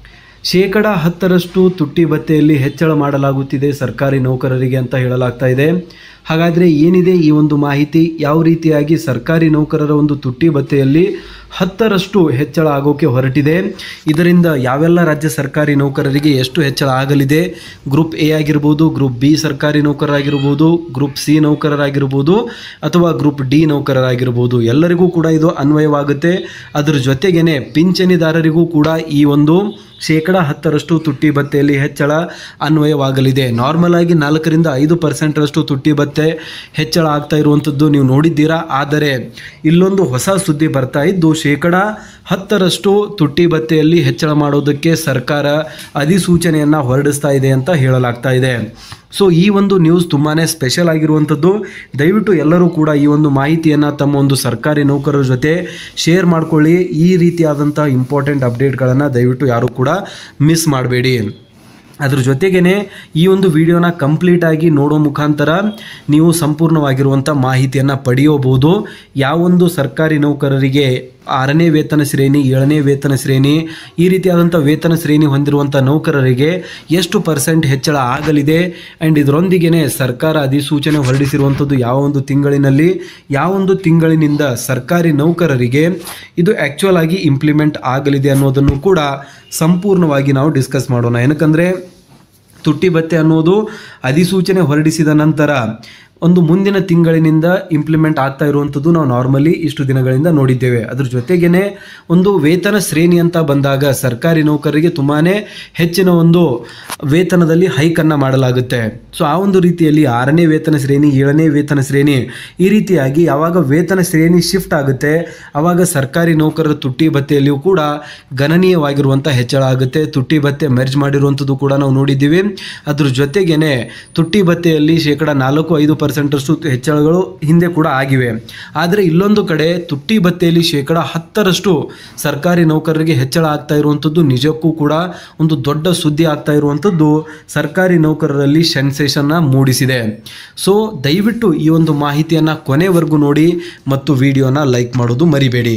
ಶೇಕಡ ಹತ್ತರಷ್ಟು ತುಟ್ಟಿ ಭತ್ಯೆಯಲ್ಲಿ ಹೆಚ್ಚಳ ಮಾಡಲಾಗುತ್ತಿದೆ ಸರ್ಕಾರಿ ನೌಕರರಿಗೆ ಅಂತ ಹೇಳಲಾಗ್ತಾ ಇದೆ ಹಾಗಾದರೆ ಏನಿದೆ ಈ ಒಂದು ಮಾಹಿತಿ ಯಾವ ರೀತಿಯಾಗಿ ಸರ್ಕಾರಿ ನೌಕರರ ಒಂದು ತುಟ್ಟಿ ಭತ್ಯೆಯಲ್ಲಿ ಹತ್ತರಷ್ಟು ಹೆಚ್ಚಳ ಆಗೋಕೆ ಹೊರಟಿದೆ ಇದರಿಂದ ಯಾವೆಲ್ಲ ರಾಜ್ಯ ಸರ್ಕಾರಿ ನೌಕರರಿಗೆ ಎಷ್ಟು ಹೆಚ್ಚಳ ಆಗಲಿದೆ ಗ್ರೂಪ್ ಎ ಆಗಿರ್ಬೋದು ಗ್ರೂಪ್ ಬಿ ಸರ್ಕಾರಿ ನೌಕರರಾಗಿರ್ಬೋದು ಗ್ರೂಪ್ ಸಿ ನೌಕರರಾಗಿರ್ಬೋದು ಅಥವಾ ಗ್ರೂಪ್ ಡಿ ನೌಕರರಾಗಿರ್ಬೋದು ಎಲ್ಲರಿಗೂ ಕೂಡ ಇದು ಅನ್ವಯವಾಗುತ್ತೆ ಅದರ ಜೊತೆಗೇನೆ ಪಿಂಚಣಿದಾರರಿಗೂ ಕೂಡ ಈ ಒಂದು ಶೇಕಡ ಹತ್ತರಷ್ಟು ತುಟ್ಟಿ ಭತ್ಯೆಯಲ್ಲಿ ಹೆಚ್ಚಳ ಅನ್ವಯವಾಗಲಿದೆ ನಾರ್ಮಲ್ ಆಗಿ ನಾಲ್ಕರಿಂದ ಐದು ಪರ್ಸೆಂಟರಷ್ಟು ತುಟ್ಟಿ ಭತ್ಯೆ ಹೆಚ್ಚಳ ಆಗ್ತಾ ಇರುವಂಥದ್ದು ನೀವು ನೋಡಿದ್ದೀರಾ ಆದರೆ ಇಲ್ಲೊಂದು ಹೊಸ ಸುದ್ದಿ ಬರ್ತಾ ಇದ್ದು ಶೇಕಡ ಹತ್ತರಷ್ಟು ತುಟ್ಟಿ ಭತ್ಯೆಯಲ್ಲಿ ಹೆಚ್ಚಳ ಮಾಡೋದಕ್ಕೆ ಸರ್ಕಾರ ಅಧಿಸೂಚನೆಯನ್ನು ಹೊರಡಿಸ್ತಾ ಇದೆ ಅಂತ ಹೇಳಲಾಗ್ತಾ ಇದೆ ಸೊ ಈ ಒಂದು ನ್ಯೂಸ್ ತುಂಬಾ ಸ್ಪೆಷಲ್ ಆಗಿರುವಂಥದ್ದು ದಯವಿಟ್ಟು ಎಲ್ಲರೂ ಕೂಡ ಈ ಒಂದು ಮಾಹಿತಿಯನ್ನು ತಮ್ಮ ಒಂದು ಸರ್ಕಾರಿ ನೌಕರರ ಜೊತೆ ಶೇರ್ ಮಾಡ್ಕೊಳ್ಳಿ ಈ ರೀತಿಯಾದಂಥ ಇಂಪಾರ್ಟೆಂಟ್ ಅಪ್ಡೇಟ್ಗಳನ್ನು ದಯವಿಟ್ಟು ಯಾರು ಕೂಡ ಮಿಸ್ ಮಾಡಬೇಡಿ ಅದ್ರ ಜೊತೆಗೇನೆ ಈ ಒಂದು ವಿಡಿಯೋನ ಕಂಪ್ಲೀಟ್ ಆಗಿ ನೋಡೋ ಮುಖಾಂತರ ನೀವು ಸಂಪೂರ್ಣವಾಗಿರುವಂಥ ಮಾಹಿತಿಯನ್ನು ಪಡೆಯಬಹುದು ಯಾವೊಂದು ಸರ್ಕಾರಿ ನೌಕರರಿಗೆ ಆರನೇ ವೇತನ ಶ್ರೇಣಿ ಏಳನೇ ವೇತನ ಶ್ರೇಣಿ ಈ ರೀತಿಯಾದಂಥ ವೇತನ ಶ್ರೇಣಿ ಹೊಂದಿರುವಂಥ ನೌಕರರಿಗೆ ಎಷ್ಟು ಪರ್ಸೆಂಟ್ ಹೆಚ್ಚಳ ಆಗಲಿದೆ ಆ್ಯಂಡ್ ಇದರೊಂದಿಗೆ ಸರ್ಕಾರ ಅಧಿಸೂಚನೆ ಹೊರಡಿಸಿರುವಂಥದ್ದು ಯಾವ ಒಂದು ತಿಂಗಳಿನಲ್ಲಿ ಯಾವೊಂದು ತಿಂಗಳಿನಿಂದ ಸರ್ಕಾರಿ ನೌಕರರಿಗೆ ಇದು ಆ್ಯಕ್ಚುಯಲ್ ಆಗಿ ಇಂಪ್ಲಿಮೆಂಟ್ ಆಗಲಿದೆ ಅನ್ನೋದನ್ನು ಕೂಡ ಸಂಪೂರ್ಣವಾಗಿ ನಾವು ಡಿಸ್ಕಸ್ ಮಾಡೋಣ ಏನಕ್ಕಂದರೆ ತುಟ್ಟಿ ಭತ್ಯೆ ಅನ್ನೋದು ಅಧಿಸೂಚನೆ ಹೊರಡಿಸಿದ ನಂತರ ಒಂದು ಮುಂದಿನ ತಿಂಗಳಿನಿಂದ ಇಂಪ್ಲಿಮೆಂಟ್ ಆಗ್ತಾ ಇರುವಂಥದ್ದು ನಾವು ನಾರ್ಮಲಿ ಇಷ್ಟು ದಿನಗಳಿಂದ ನೋಡಿದ್ದೇವೆ ಅದ್ರ ಜೊತೆಗೇನೆ ಒಂದು ವೇತನ ಶ್ರೇಣಿ ಅಂತ ಬಂದಾಗ ಸರ್ಕಾರಿ ನೌಕರರಿಗೆ ತುಂಬಾ ಹೆಚ್ಚಿನ ಒಂದು ವೇತನದಲ್ಲಿ ಹೈಕನ್ನು ಮಾಡಲಾಗುತ್ತೆ ಸೊ ಆ ಒಂದು ರೀತಿಯಲ್ಲಿ ಆರನೇ ವೇತನ ಶ್ರೇಣಿ ಏಳನೇ ವೇತನ ಶ್ರೇಣಿ ಈ ರೀತಿಯಾಗಿ ಯಾವಾಗ ವೇತನ ಶ್ರೇಣಿ ಶಿಫ್ಟ್ ಆಗುತ್ತೆ ಆವಾಗ ಸರ್ಕಾರಿ ನೌಕರರ ತುಟ್ಟಿ ಭತ್ಯೆಯಲ್ಲಿಯೂ ಕೂಡ ಗಣನೀಯವಾಗಿರುವಂಥ ಹೆಚ್ಚಳ ಆಗುತ್ತೆ ತುಟ್ಟಿ ಭತ್ಯೆ ಮೆರ್ಜ್ ಮಾಡಿರುವಂಥದ್ದು ಕೂಡ ನಾವು ನೋಡಿದ್ದೀವಿ ಅದ್ರ ಜೊತೆಗೇನೆ ತುಟ್ಟಿ ಭತ್ಯೆಯಲ್ಲಿ ಶೇಕಡ ನಾಲ್ಕು ಐದು ಪರ್ಸೆಂಟಷ್ಟು ಹೆಚ್ಚಳಗಳು ಹಿಂದೆ ಕೂಡ ಆಗಿವೆ ಆದರೆ ಇಲ್ಲೊಂದು ಕಡೆ ತುಟ್ಟಿ ಭತ್ಯೆಯಲ್ಲಿ ಶೇಕಡ ಹತ್ತರಷ್ಟು ಸರ್ಕಾರಿ ನೌಕರರಿಗೆ ಹೆಚ್ಚಳ ಆಗ್ತಾ ಇರುವಂಥದ್ದು ನಿಜಕ್ಕೂ ಕೂಡ ಒಂದು ದೊಡ್ಡ ಸುದ್ದಿ ಆಗ್ತಾ ಇರುವಂಥದ್ದು ಸರ್ಕಾರಿ ನೌಕರರಲ್ಲಿ ಸೆನ್ಸೇಷನ್ನ ಮೂಡಿಸಿದೆ ಸೊ ದಯವಿಟ್ಟು ಈ ಒಂದು ಮಾಹಿತಿಯನ್ನು ಕೊನೆವರೆಗೂ ನೋಡಿ ಮತ್ತು ವಿಡಿಯೋನ ಲೈಕ್ ಮಾಡೋದು ಮರಿಬೇಡಿ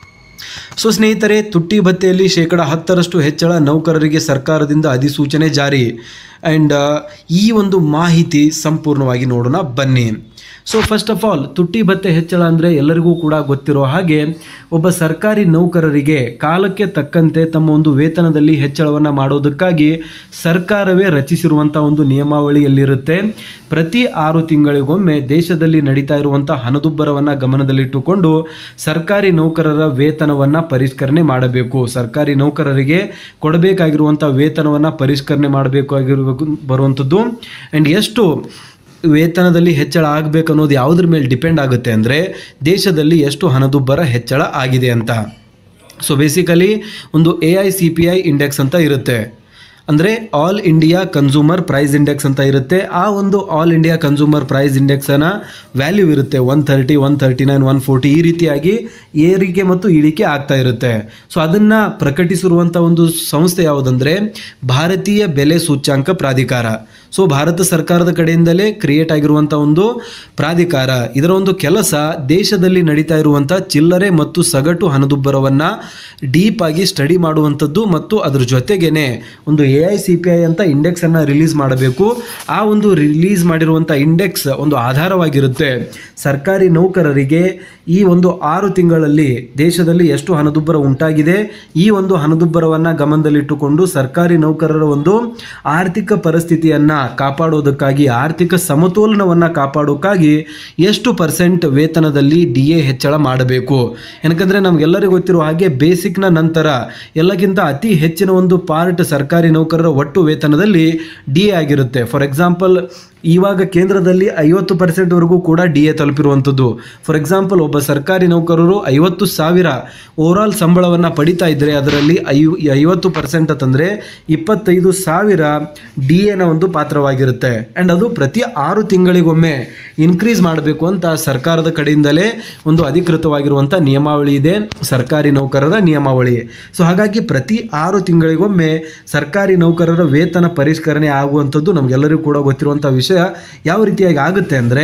ಸೊ ಸ್ನೇಹಿತರೆ ತುಟ್ಟಿ ಭತ್ಯೆಯಲ್ಲಿ ಶೇಕಡ ಹತ್ತರಷ್ಟು ಹೆಚ್ಚಳ ನೌಕರರಿಗೆ ಸರ್ಕಾರದಿಂದ ಅಧಿಸೂಚನೆ ಜಾರಿ ಆ್ಯಂಡ್ ಈ ಒಂದು ಮಾಹಿತಿ ಸಂಪೂರ್ಣವಾಗಿ ನೋಡೋಣ ಬನ್ನಿ ಸೊ ಫಸ್ಟ್ ಆಫ್ ಆಲ್ ತುಟ್ಟಿ ಭತ್ಯೆ ಹೆಚ್ಚಳ ಅಂದರೆ ಎಲ್ಲರಿಗೂ ಕೂಡ ಗೊತ್ತಿರೋ ಹಾಗೆ ಒಬ್ಬ ಸರ್ಕಾರಿ ನೌಕರರಿಗೆ ಕಾಲಕ್ಕೆ ತಕ್ಕಂತೆ ತಮ್ಮ ಒಂದು ವೇತನದಲ್ಲಿ ಹೆಚ್ಚಳವನ್ನು ಮಾಡೋದಕ್ಕಾಗಿ ಸರ್ಕಾರವೇ ರಚಿಸಿರುವಂಥ ಒಂದು ನಿಯಮಾವಳಿಯಲ್ಲಿರುತ್ತೆ ಪ್ರತಿ ಆರು ತಿಂಗಳಿಗೊಮ್ಮೆ ದೇಶದಲ್ಲಿ ನಡೀತಾ ಇರುವಂಥ ಹಣದುಬ್ಬರವನ್ನು ಗಮನದಲ್ಲಿಟ್ಟುಕೊಂಡು ಸರ್ಕಾರಿ ನೌಕರರ ವೇತನವನ್ನು ಪರಿಷ್ಕರಣೆ ಮಾಡಬೇಕು ಸರ್ಕಾರಿ ನೌಕರರಿಗೆ ಕೊಡಬೇಕಾಗಿರುವಂಥ ವೇತನವನ್ನು ಪರಿಷ್ಕರಣೆ ಮಾಡಬೇಕಾಗಿರಬೇಕು ಬರುವಂಥದ್ದು ಆ್ಯಂಡ್ ಎಷ್ಟು ವೇತನದಲ್ಲಿ ಹೆಚ್ಚಳ ಆಗಬೇಕು ಅನ್ನೋದು ಯಾವುದ್ರ ಮೇಲೆ ಡಿಪೆಂಡ್ ಆಗುತ್ತೆ ಅಂದರೆ ದೇಶದಲ್ಲಿ ಎಷ್ಟು ಹಣದುಬ್ಬರ ಹೆಚ್ಚಳ ಆಗಿದೆ ಅಂತ ಸೊ ಬೇಸಿಕಲಿ ಒಂದು A I C P I index ಅಂತ ಇರುತ್ತೆ ಅಂದರೆ all India consumer price index ಅಂತ ಇರುತ್ತೆ ಆ ಒಂದು ಆಲ್ ಇಂಡಿಯಾ ಕನ್ಸೂಮರ್ ಪ್ರೈಸ್ ಇಂಡೆಕ್ಸನ ವ್ಯಾಲ್ಯೂ ಇರುತ್ತೆ one thirty one thirty nine one forty ಈ ರೀತಿಯಾಗಿ ಏರಿಕೆ ಮತ್ತು ಇಳಿಕೆ ಆಗ್ತಾ ಇರುತ್ತೆ ಸೊ ಅದನ್ನು ಪ್ರಕಟಿಸಿರುವಂಥ ಒಂದು ಸಂಸ್ಥೆ ಯಾವುದಂದರೆ ಭಾರತೀಯ ಬೆಲೆ ಸೂಚ್ಯಾಂಕ ಪ್ರಾಧಿಕಾರ ಸೊ ಭಾರತ ಸರ್ಕಾರದ ಕಡೆಯಿಂದಲೇ ಕ್ರಿಯೇಟ್ ಆಗಿರುವಂಥ ಒಂದು ಪ್ರಾಧಿಕಾರ ಇದರ ಒಂದು ಕೆಲಸ ದೇಶದಲ್ಲಿ ನಡೀತಾ ಇರುವಂಥ ಚಿಲ್ಲರೆ ಮತ್ತು ಸಗಟು ಹಣದುಬ್ಬರವನ್ನು ಡೀಪ್ ಆಗಿ ಸ್ಟಡಿ ಮಾಡುವಂಥದ್ದು ಮತ್ತು ಅದ್ರ ಜೊತೆಗೇನೆ ಒಂದು A I C P I ಅಂತ ಇಂಡೆಕ್ಸನ್ನು ರಿಲೀಸ್ ಮಾಡಬೇಕು ಆ ಒಂದು ರಿಲೀಸ್ ಮಾಡಿರುವಂಥ ಇಂಡೆಕ್ಸ್ ಒಂದು ಆಧಾರವಾಗಿರುತ್ತೆ ಸರ್ಕಾರಿ ನೌಕರರಿಗೆ ಈ ಒಂದು ಆರು ತಿಂಗಳಲ್ಲಿ ದೇಶದಲ್ಲಿ ಎಷ್ಟು ಹಣದುಬ್ಬರ ಉಂಟಾಗಿದೆ ಈ ಒಂದು ಹಣದುಬ್ಬರವನ್ನು ಗಮನದಲ್ಲಿಟ್ಟುಕೊಂಡು ಸರ್ಕಾರಿ ನೌಕರರ ಒಂದು ಆರ್ಥಿಕ ಪರಿಸ್ಥಿತಿಯನ್ನು ಕಾಪಾಡೋದಕ್ಕಾಗಿ ಆರ್ಥಿಕ ಸಮತೋಲನವನ್ನು ಕಾಪಾಡೋಕ್ಕಾಗಿ ಎಷ್ಟು ಪರ್ಸೆಂಟ್ ವೇತನದಲ್ಲಿ ಡಿ ಎ ಹೆಚ್ಚಳ ಮಾಡಬೇಕು ಯಾಕಂದರೆ ನಮಗೆಲ್ಲರಿಗೂ ಗೊತ್ತಿರೋ ಹಾಗೆ ಬೇಸಿಕ್ನ ನಂತರ ಎಲ್ಲಕ್ಕಿಂತ ಅತಿ ಹೆಚ್ಚಿನ ಒಂದು ಪಾರ್ಟ್ ಸರ್ಕಾರಿ ನೌಕರರ ಒಟ್ಟು ವೇತನದಲ್ಲಿ ಡಿ ಎ ಆಗಿರುತ್ತೆ ಫಾರ್ ಎಕ್ಸಾಂಪಲ್ ಇವಾಗ ಕೇಂದ್ರದಲ್ಲಿ ಐವತ್ತು ಪರ್ಸೆಂಟ್ವರೆಗೂ ಕೂಡ ಡಿ ಎ ತಲುಪಿರುವಂಥದ್ದು ಫಾರ್ ಎಕ್ಸಾಂಪಲ್ ಒಬ್ಬ ಸರ್ಕಾರಿ ನೌಕರರು ಐವತ್ತು ಸಾವಿರ ಓವರಾಲ್ ಸಂಬಳವನ್ನು ಪಡಿತಾ ಇದ್ದರೆ ಅದರಲ್ಲಿ ಐ ಐವತ್ತು ಪರ್ಸೆಂಟ್ ಅಂತಂದರೆ ಇಪ್ಪತ್ತೈದು ಸಾವಿರ ಡಿ ಎನ ಒಂದು ಪಾತ್ರವಾಗಿರುತ್ತೆ ಆ್ಯಂಡ್ ಅದು ಪ್ರತಿ ಆರು ತಿಂಗಳಿಗೊಮ್ಮೆ ಇನ್ಕ್ರೀಸ್ ಮಾಡಬೇಕು ಅಂತ ಸರ್ಕಾರದ ಕಡೆಯಿಂದಲೇ ಒಂದು ಅಧಿಕೃತವಾಗಿರುವಂಥ ನಿಯಮಾವಳಿ ಇದೆ ಸರ್ಕಾರಿ ನೌಕರರ ನಿಯಮಾವಳಿ ಸೊ ಹಾಗಾಗಿ ಪ್ರತಿ ಆರು ತಿಂಗಳಿಗೊಮ್ಮೆ ಸರ್ಕಾರಿ ನೌಕರರ ವೇತನ ಪರಿಷ್ಕರಣೆ ಆಗುವಂಥದ್ದು ನಮಗೆಲ್ಲರಿಗೂ ಕೂಡ ಗೊತ್ತಿರುವಂಥ ವಿಷಯ ಯಾವ ರೀತಿಯಾಗಿ ಆಗುತ್ತೆ ಅಂದರೆ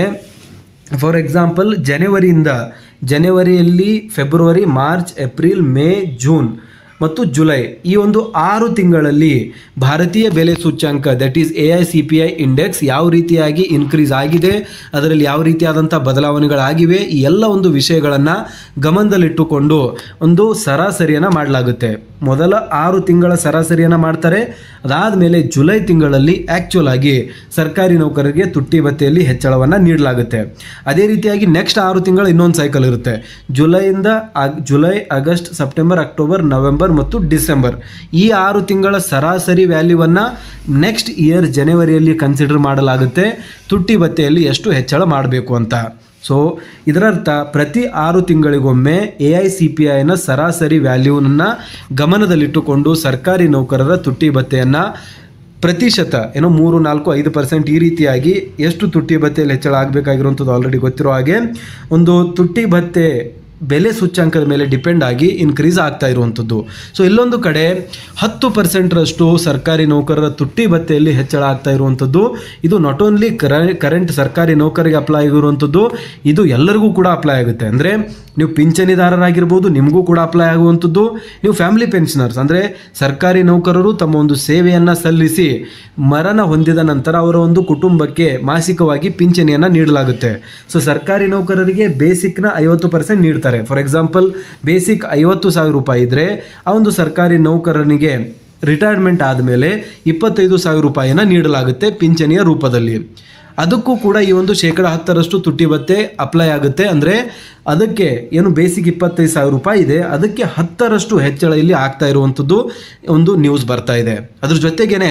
ಫಾರ್ ಎಕ್ಸಾಂಪಲ್ ಜನವರಿಯಿಂದ ಜನವರಿಯಲ್ಲಿ ಫೆಬ್ರವರಿ ಮಾರ್ಚ್ ಏಪ್ರಿಲ್ ಮೇ ಜೂನ್ ಮತ್ತು ಜುಲೈ ಈ ಒಂದು ಆರು ತಿಂಗಳಲ್ಲಿ ಭಾರತೀಯ ಬೆಲೆ ಸೂಚ್ಯಾಂಕ that is A I C P I index ಯಾವ ರೀತಿಯಾಗಿ ಇನ್ಕ್ರೀಸ್ ಆಗಿದೆ ಅದರಲ್ಲಿ ಯಾವ ರೀತಿಯಾದಂಥ ಬದಲಾವಣೆಗಳಾಗಿವೆ ಈ ಎಲ್ಲ ಒಂದು ವಿಷಯಗಳನ್ನು ಗಮನದಲ್ಲಿಟ್ಟುಕೊಂಡು ಒಂದು ಸರಾಸರಿಯನ್ನು ಮಾಡಲಾಗುತ್ತೆ ಮೊದಲ ಆರು ತಿಂಗಳ ಸರಾಸರಿಯನ್ನು ಮಾಡ್ತಾರೆ ಅದಾದಮೇಲೆ ಜುಲೈ ತಿಂಗಳಲ್ಲಿ ಆ್ಯಕ್ಚುಲ್ ಆಗಿ ಸರ್ಕಾರಿ ನೌಕರರಿಗೆ ತುಟ್ಟಿ ಭತ್ಯೆಯಲ್ಲಿ ಹೆಚ್ಚಳವನ್ನು ನೀಡಲಾಗುತ್ತೆ ಅದೇ ರೀತಿಯಾಗಿ ನೆಕ್ಸ್ಟ್ ಆರು ತಿಂಗಳ ಇನ್ನೊಂದು ಸೈಕಲ್ ಇರುತ್ತೆ ಜುಲೈಯಿಂದ ಅಗ್ ಜುಲೈ ಆಗಸ್ಟ್ ಸೆಪ್ಟೆಂಬರ್ ಅಕ್ಟೋಬರ್ ನವೆಂಬರ್ ಮತ್ತು ಡಿಸೆಂಬರ್ ಈ ಆರು ತಿಂಗಳ ಸರಾಸರಿ ವ್ಯಾಲ್ಯೂವನ್ನು ನೆಕ್ಸ್ಟ್ ಇಯರ್ ಜನವರಿಯಲ್ಲಿ ಕನ್ಸಿಡರ್ ಮಾಡಲಾಗುತ್ತೆ ತುಟ್ಟಿ ಭತ್ಯೆಯಲ್ಲಿ ಎಷ್ಟು ಹೆಚ್ಚಳ ಮಾಡಬೇಕು ಅಂತ ಸೊ ಇದರರ್ಥ ಪ್ರತಿ ಆರು ತಿಂಗಳಿಗೊಮ್ಮೆ ಎ ಐ ಸಿ ಪಿ ಐನ ಸರಾಸರಿ ವ್ಯಾಲ್ಯೂನನ್ನು ಗಮನದಲ್ಲಿಟ್ಟುಕೊಂಡು ಸರ್ಕಾರಿ ನೌಕರರ ತುಟ್ಟಿ ಭತ್ಯೆಯನ್ನು ಪ್ರತಿಶತ ಏನೋ ಮೂರು ನಾಲ್ಕು ಐದು ಪರ್ಸೆಂಟ್ ಈ ರೀತಿಯಾಗಿ ಎಷ್ಟು ತುಟ್ಟಿ ಭತ್ಯೆಯಲ್ಲಿ ಹೆಚ್ಚಳ ಆಗಬೇಕಾಗಿರುವಂಥದ್ದು ಆಲ್ರೆಡಿ ಗೊತ್ತಿರೋ ಹಾಗೆ ಒಂದು ತುಟ್ಟಿ ಭತ್ಯೆ ಬೆಲೆ ಸೂಚ್ಯಾಂಕದ ಮೇಲೆ ಡಿಪೆಂಡ್ ಆಗಿ ಇನ್ಕ್ರೀಸ್ ಆಗ್ತಾ ಇರುವಂಥದ್ದು ಸೊ ಇಲ್ಲೊಂದು ಕಡೆ ಹತ್ತು ಪರ್ಸೆಂಟ್ರಷ್ಟು ಸರ್ಕಾರಿ ನೌಕರರ ತುಟ್ಟಿ ಭತ್ಯೆಯಲ್ಲಿ ಹೆಚ್ಚಳ ಆಗ್ತಾ ಇರುವಂಥದ್ದು ಇದು ನಾಟ್ ಓನ್ಲಿ ಕರೆಂಟ್ ಸರ್ಕಾರಿ ನೌಕರಿಗೆ ಅಪ್ಲೈ ಆಗಿರುವಂಥದ್ದು ಇದು ಎಲ್ಲರಿಗೂ ಕೂಡ ಅಪ್ಲೈ ಆಗುತ್ತೆ ಅಂದರೆ ನೀವು ಪಿಂಚಣಿದಾರರಾಗಿರ್ಬೋದು ನಿಮಗೂ ಕೂಡ ಅಪ್ಲೈ ಆಗುವಂಥದ್ದು ನೀವು ಫ್ಯಾಮಿಲಿ ಪೆನ್ಷನರ್ಸ್ ಅಂದರೆ ಸರ್ಕಾರಿ ನೌಕರರು ತಮ್ಮ ಒಂದು ಸೇವೆಯನ್ನು ಸಲ್ಲಿಸಿ ಮರಣ ಹೊಂದಿದ ನಂತರ ಅವರ ಒಂದು ಕುಟುಂಬಕ್ಕೆ ಮಾಸಿಕವಾಗಿ ಪಿಂಚಣಿಯನ್ನು ನೀಡಲಾಗುತ್ತೆ ಸೊ ಸರ್ಕಾರಿ ನೌಕರರಿಗೆ ಬೇಸಿಕ್ನ ಐವತ್ತು ಪರ್ಸೆಂಟ್ ನೀಡ್ತಾರೆ ಫಾರ್ ಎಕ್ಸಾಂಪಲ್ ಬೇಸಿಕ್ ಐವತ್ತು ಸಾವಿರ ರೂಪಾಯಿ ಇದ್ದರೆ ಆ ಒಂದು ಸರ್ಕಾರಿ ನೌಕರನಿಗೆ ರಿಟೈರ್ಮೆಂಟ್ ಆದಮೇಲೆ ಇಪ್ಪತ್ತೈದು ಸಾವಿರ ರೂಪಾಯಿನ ನೀಡಲಾಗುತ್ತೆ ಪಿಂಚಣಿಯ ರೂಪದಲ್ಲಿ ಅದಕ್ಕೂ ಕೂಡ ಈ ಒಂದು ಶೇಕಡ ಹತ್ತರಷ್ಟು ತುಟ್ಟಿ ಭತ್ಯೆ ಅಪ್ಲೈ ಆಗುತ್ತೆ ಅಂದರೆ ಅದಕ್ಕೆ ಏನು ಬೇಸಿಕ್ ಇಪ್ಪತ್ತೈದು ಸಾವಿರ ರೂಪಾಯಿ ಇದೆ ಅದಕ್ಕೆ ಹತ್ತರಷ್ಟು ಹೆಚ್ಚಳ ಇಲ್ಲಿ ಆಗ್ತಾ ಇರುವಂಥದ್ದು ಒಂದು ನ್ಯೂಸ್ ಬರ್ತಾ ಇದೆ ಅದ್ರ ಜೊತೆಗೇನೆ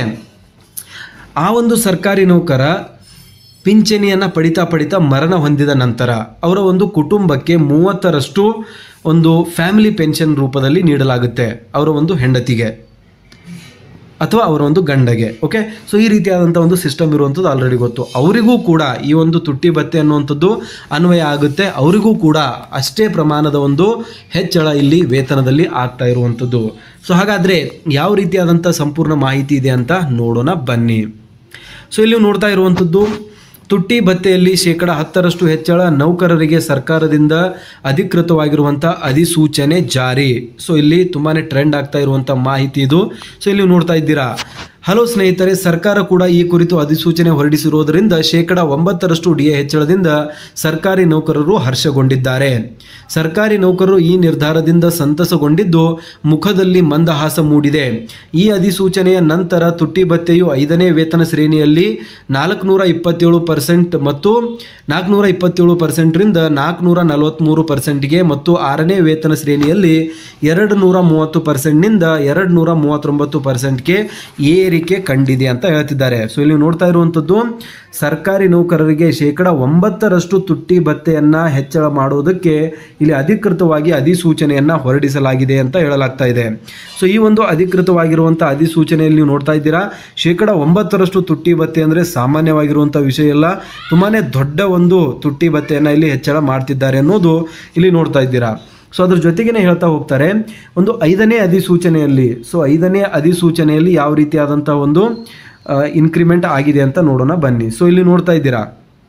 ಆ ಒಂದು ಸರ್ಕಾರಿ ನೌಕರ ಪಿಂಚಣಿಯನ್ನು ಪಡಿತಾ ಪಡಿತಾ ಮರಣ ಹೊಂದಿದ ನಂತರ ಅವರ ಒಂದು ಕುಟುಂಬಕ್ಕೆ ಮೂವತ್ತರಷ್ಟು ಒಂದು ಫ್ಯಾಮಿಲಿ ಪೆನ್ಷನ್ ರೂಪದಲ್ಲಿ ನೀಡಲಾಗುತ್ತೆ ಅವರ ಒಂದು ಹೆಂಡತಿಗೆ ಅಥವಾ ಅವರ ಒಂದು ಗಂಡಗೆ ಓಕೆ ಸೊ ಈ ರೀತಿಯಾದಂಥ ಒಂದು ಸಿಸ್ಟಮ್ ಇರುವಂಥದ್ದು ಆಲ್ರೆಡಿ ಗೊತ್ತು ಅವರಿಗೂ ಕೂಡ ಈ ಒಂದು ತುಟ್ಟಿ ಭತ್ಯೆ ಅನ್ನುವಂಥದ್ದು ಅನ್ವಯ ಆಗುತ್ತೆ ಅವರಿಗೂ ಕೂಡ ಅಷ್ಟೇ ಪ್ರಮಾಣದ ಒಂದು ಹೆಚ್ಚಳ ಇಲ್ಲಿ ವೇತನದಲ್ಲಿ ಆಗ್ತಾ ಇರುವಂಥದ್ದು ಸೊ ಹಾಗಾದರೆ ಯಾವ ರೀತಿಯಾದಂಥ ಸಂಪೂರ್ಣ ಮಾಹಿತಿ ಇದೆ ಅಂತ ನೋಡೋಣ ಬನ್ನಿ ಸೊ ಇಲ್ಲಿ ನೋಡ್ತಾ ಇರುವಂಥದ್ದು ತುಟ್ಟಿ ಭತ್ಯೆಯಲ್ಲಿ ಶೇಕಡ ಹತ್ತರಷ್ಟು ಹೆಚ್ಚಳ ನೌಕರರಿಗೆ ಸರ್ಕಾರದಿಂದ ಅಧಿಕೃತವಾಗಿರುವಂಥ ಅಧಿಸೂಚನೆ ಜಾರಿ ಸೊ ಇಲ್ಲಿ ತುಂಬಾ ಟ್ರೆಂಡ್ ಆಗ್ತಾ ಇರುವಂಥ ಮಾಹಿತಿ ಇದು ಸೊ ಇಲ್ಲಿ ನೋಡ್ತಾ ಇದ್ದೀರಾ ಹಲೋ ಸ್ನೇಹಿತರೆ ಸರ್ಕಾರ ಕೂಡ ಈ ಕುರಿತು ಅಧಿಸೂಚನೆ ಹೊರಡಿಸಿರುವುದರಿಂದ ಶೇಕಡ ಒಂಬತ್ತರಷ್ಟು ಡಿಎ ಹೆಚ್ಚಳದಿಂದ ಸರ್ಕಾರಿ ನೌಕರರು ಹರ್ಷಗೊಂಡಿದ್ದಾರೆ ಸರ್ಕಾರಿ ನೌಕರರು ಈ ನಿರ್ಧಾರದಿಂದ ಸಂತಸಗೊಂಡಿದ್ದು ಮುಖದಲ್ಲಿ ಮಂದಹಾಸ ಮೂಡಿದೆ ಈ ಅಧಿಸೂಚನೆಯ ನಂತರ ತುಟ್ಟಿ ಭತ್ಯೆಯು ಐದನೇ ವೇತನ ಶ್ರೇಣಿಯಲ್ಲಿ ನಾಲ್ಕುನೂರ ಇಪ್ಪತ್ತೇಳು ಪರ್ಸೆಂಟ್ ಮತ್ತು ನಾಲ್ಕುನೂರ ಇಪ್ಪತ್ತೇಳು ಪರ್ಸೆಂಟ್ರಿಂದ ನಾಲ್ಕುನೂರ ನಲವತ್ತ್ಮೂರು ಪರ್ಸೆಂಟ್ಗೆ ಮತ್ತು ಆರನೇ ವೇತನ ಶ್ರೇಣಿಯಲ್ಲಿ ಎರಡು ನೂರ ಮೂವತ್ತು ಪರ್ಸೆಂಟ್ನಿಂದ ಎರಡು ನೂರ ಮೂವತ್ತೊಂಬತ್ತು ಪರ್ಸೆಂಟ್ಗೆ ಏರಿಕೆ ಕಂಡಿದೆ ಅಂತ ಹೇಳ್ತಿದ್ದಾರೆ ಸೊ ಇಲ್ಲಿ ನೋಡ್ತಾ ಇರುವಂಥದ್ದು ಸರ್ಕಾರಿ ನೌಕರರಿಗೆ ಶೇಕಡ ಒಂಬತ್ತರಷ್ಟು ತುಟ್ಟಿ ಭತ್ಯೆಯನ್ನು ಹೆಚ್ಚಳ ಮಾಡುವುದಕ್ಕೆ ಇಲ್ಲಿ ಅಧಿಕೃತವಾಗಿ ಅಧಿಸೂಚನೆಯನ್ನು ಹೊರಡಿಸಲಾಗಿದೆ ಅಂತ ಹೇಳಲಾಗ್ತಾ ಇದೆ ಸೊ ಈ ಒಂದು ಅಧಿಕೃತವಾಗಿರುವಂಥ ಅಧಿಸೂಚನೆಯಲ್ಲಿ ನೀವು ನೋಡ್ತಾ ಇದ್ದೀರಾ ಶೇಕಡ ಒಂಬತ್ತರಷ್ಟು ತುಟ್ಟಿ ಭತ್ಯೆ ಅಂದರೆ ಸಾಮಾನ್ಯವಾಗಿರುವಂಥ ವಿಷಯ ಎಲ್ಲ ತುಂಬಾ ದೊಡ್ಡ ಒಂದು ತುಟ್ಟಿ ಭತ್ಯೆಯನ್ನು ಇಲ್ಲಿ ಹೆಚ್ಚಳ ಮಾಡ್ತಿದ್ದಾರೆ ಅನ್ನೋದು ಇಲ್ಲಿ ನೋಡ್ತಾ ಇದ್ದೀರಾ ಸೊ ಅದ್ರ ಜೊತೆಗೇನೆ ಹೇಳ್ತಾ ಹೋಗ್ತಾರೆ ಒಂದು ಐದನೇ ಅಧಿಸೂಚನೆಯಲ್ಲಿ ಸೊ ಐದನೇ ಅಧಿಸೂಚನೆಯಲ್ಲಿ ಯಾವ ರೀತಿಯಾದಂಥ ಒಂದು ಇನ್ಕ್ರಿಮೆಂಟ್ ಆಗಿದೆ ಅಂತ ನೋಡೋಣ ಬನ್ನಿ ಸೊ ಇಲ್ಲಿ ನೋಡ್ತಾ ಇದ್ದೀರಾ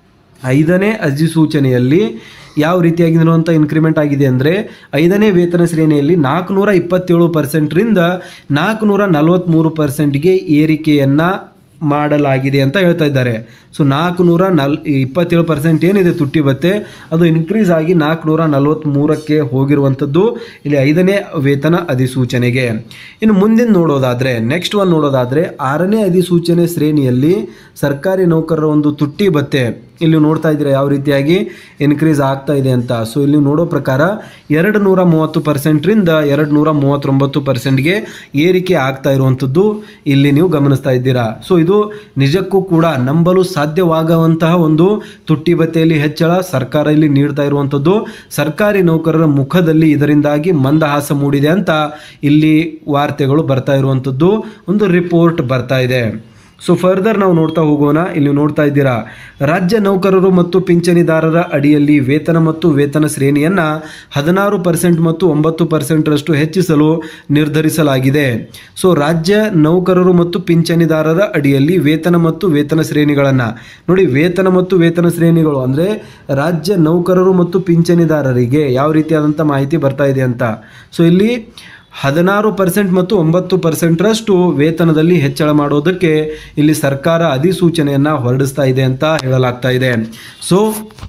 ಐದನೇ ಅಧಿಸೂಚನೆಯಲ್ಲಿ ಯಾವ ರೀತಿಯಾಗಿರುವಂಥ ಇನ್ಕ್ರಿಮೆಂಟ್ ಆಗಿದೆ ಅಂದರೆ ಐದನೇ ವೇತನ ಶ್ರೇಣಿಯಲ್ಲಿ ನಾಲ್ಕುನೂರ ಇಪ್ಪತ್ತೇಳು ಪರ್ಸೆಂಟ್ರಿಂದ ನಾಲ್ಕುನೂರ ನಲವತ್ತ್ಮೂರು ಪರ್ಸೆಂಟ್ಗೆ ಏರಿಕೆಯನ್ನು ಮಾಡಲಾಗಿದೆ ಅಂತ ಹೇಳ್ತಾ ಇದ್ದಾರೆ ಸೊ ನಾಲ್ಕುನೂರ ನಲ್ ಇಪ್ಪತ್ತೇಳು ಪರ್ಸೆಂಟ್ ಏನಿದೆ ತುಟ್ಟಿ ಭತ್ತೆ ಅದು ಇನ್ಕ್ರೀಸ್ ಆಗಿ ನಾಲ್ಕುನೂರ ನಲವತ್ತ್ಮೂರಕ್ಕೆ ಹೋಗಿರುವಂಥದ್ದು ಇಲ್ಲಿ ಐದನೇ ವೇತನ ಅಧಿಸೂಚನೆಗೆ ಇನ್ನು ಮುಂದಿನ ನೋಡೋದಾದರೆ ನೆಕ್ಸ್ಟ್ ಒನ್ ನೋಡೋದಾದರೆ ಆರನೇ ಅಧಿಸೂಚನೆ ಶ್ರೇಣಿಯಲ್ಲಿ ಸರ್ಕಾರಿ ನೌಕರರ ಒಂದು ತುಟ್ಟಿ ಭತ್ತೆ ಇಲ್ಲಿ ನೋಡ್ತಾ ಇದ್ದೀರಾ ಯಾವ ರೀತಿಯಾಗಿ ಇನ್ಕ್ರೀಸ್ ಆಗ್ತಾ ಇದೆ ಅಂತ ಸೊ ಇಲ್ಲಿ ನೋಡೋ ಪ್ರಕಾರ ಎರಡು ನೂರ ಮೂವತ್ತು ಪರ್ಸೆಂಟ್ರಿಂದ ಎರಡು ನೂರ ಮೂವತ್ತೊಂಬತ್ತು ಪರ್ಸೆಂಟ್ಗೆ ಏರಿಕೆ ಆಗ್ತಾ ಇರುವಂಥದ್ದು ಇಲ್ಲಿ ನೀವು ಗಮನಿಸ್ತಾ ಇದ್ದೀರಾ ಸೊ ಇದು ನಿಜಕ್ಕೂ ಕೂಡ ನಂಬಲು ಸಾಧ್ಯವಾಗುವಂತಹ ಒಂದು ತುಟ್ಟಿ ಭತ್ಯೆಯಲ್ಲಿ ಹೆಚ್ಚಳ ಸರ್ಕಾರ ಇಲ್ಲಿ ನೀಡ್ತಾ ಇರುವಂಥದ್ದು ಸರ್ಕಾರಿ ನೌಕರರ ಮುಖದಲ್ಲಿ ಇದರಿಂದಾಗಿ ಮಂದಹಾಸ ಮೂಡಿದೆ ಅಂತ ಇಲ್ಲಿ ವಾರ್ತೆಗಳು ಬರ್ತಾ ಇರುವಂಥದ್ದು ಒಂದು ರಿಪೋರ್ಟ್ ಬರ್ತಾ ಇದೆ ಸೊ ಫರ್ದರ್ ನಾವು ನೋಡ್ತಾ ಹೋಗೋಣ ಇಲ್ಲಿ ನೋಡ್ತಾ ಇದ್ದೀರಾ ರಾಜ್ಯ ನೌಕರರು ಮತ್ತು ಪಿಂಚಣಿದಾರರ ಅಡಿಯಲ್ಲಿ ವೇತನ ಮತ್ತು ವೇತನ ಶ್ರೇಣಿಯನ್ನು ಹದಿನಾರು ಪರ್ಸೆಂಟ್ ಮತ್ತು ಒಂಬತ್ತು ಪರ್ಸೆಂಟ್ರಷ್ಟು ಹೆಚ್ಚಿಸಲು ನಿರ್ಧರಿಸಲಾಗಿದೆ ಸೊ ರಾಜ್ಯ ನೌಕರರು ಮತ್ತು ಪಿಂಚಣಿದಾರರ ಅಡಿಯಲ್ಲಿ ವೇತನ ಮತ್ತು ವೇತನ ಶ್ರೇಣಿಗಳನ್ನು ನೋಡಿ ವೇತನ ಮತ್ತು ವೇತನ ಶ್ರೇಣಿಗಳು ಅಂದರೆ ರಾಜ್ಯ ನೌಕರರು ಮತ್ತು ಪಿಂಚಣಿದಾರರಿಗೆ ಯಾವ ರೀತಿಯಾದಂಥ ಮಾಹಿತಿ ಬರ್ತಾ ಇದೆ ಅಂತ ಸೊ ಇಲ್ಲಿ ಹದಿನಾರು ಪರ್ಸೆಂಟ್ ಮತ್ತು ಒಂಬತ್ತು ಪರ್ಸೆಂಟ್ರಷ್ಟು ವೇತನದಲ್ಲಿ ಹೆಚ್ಚಳ ಮಾಡೋದಕ್ಕೆ ಇಲ್ಲಿ ಸರ್ಕಾರ ಅಧಿಸೂಚನೆಯನ್ನು ಹೊರಡಿಸ್ತಾ ಇದೆ ಅಂತ ಹೇಳಲಾಗ್ತಾ ಇದೆ ಸೊ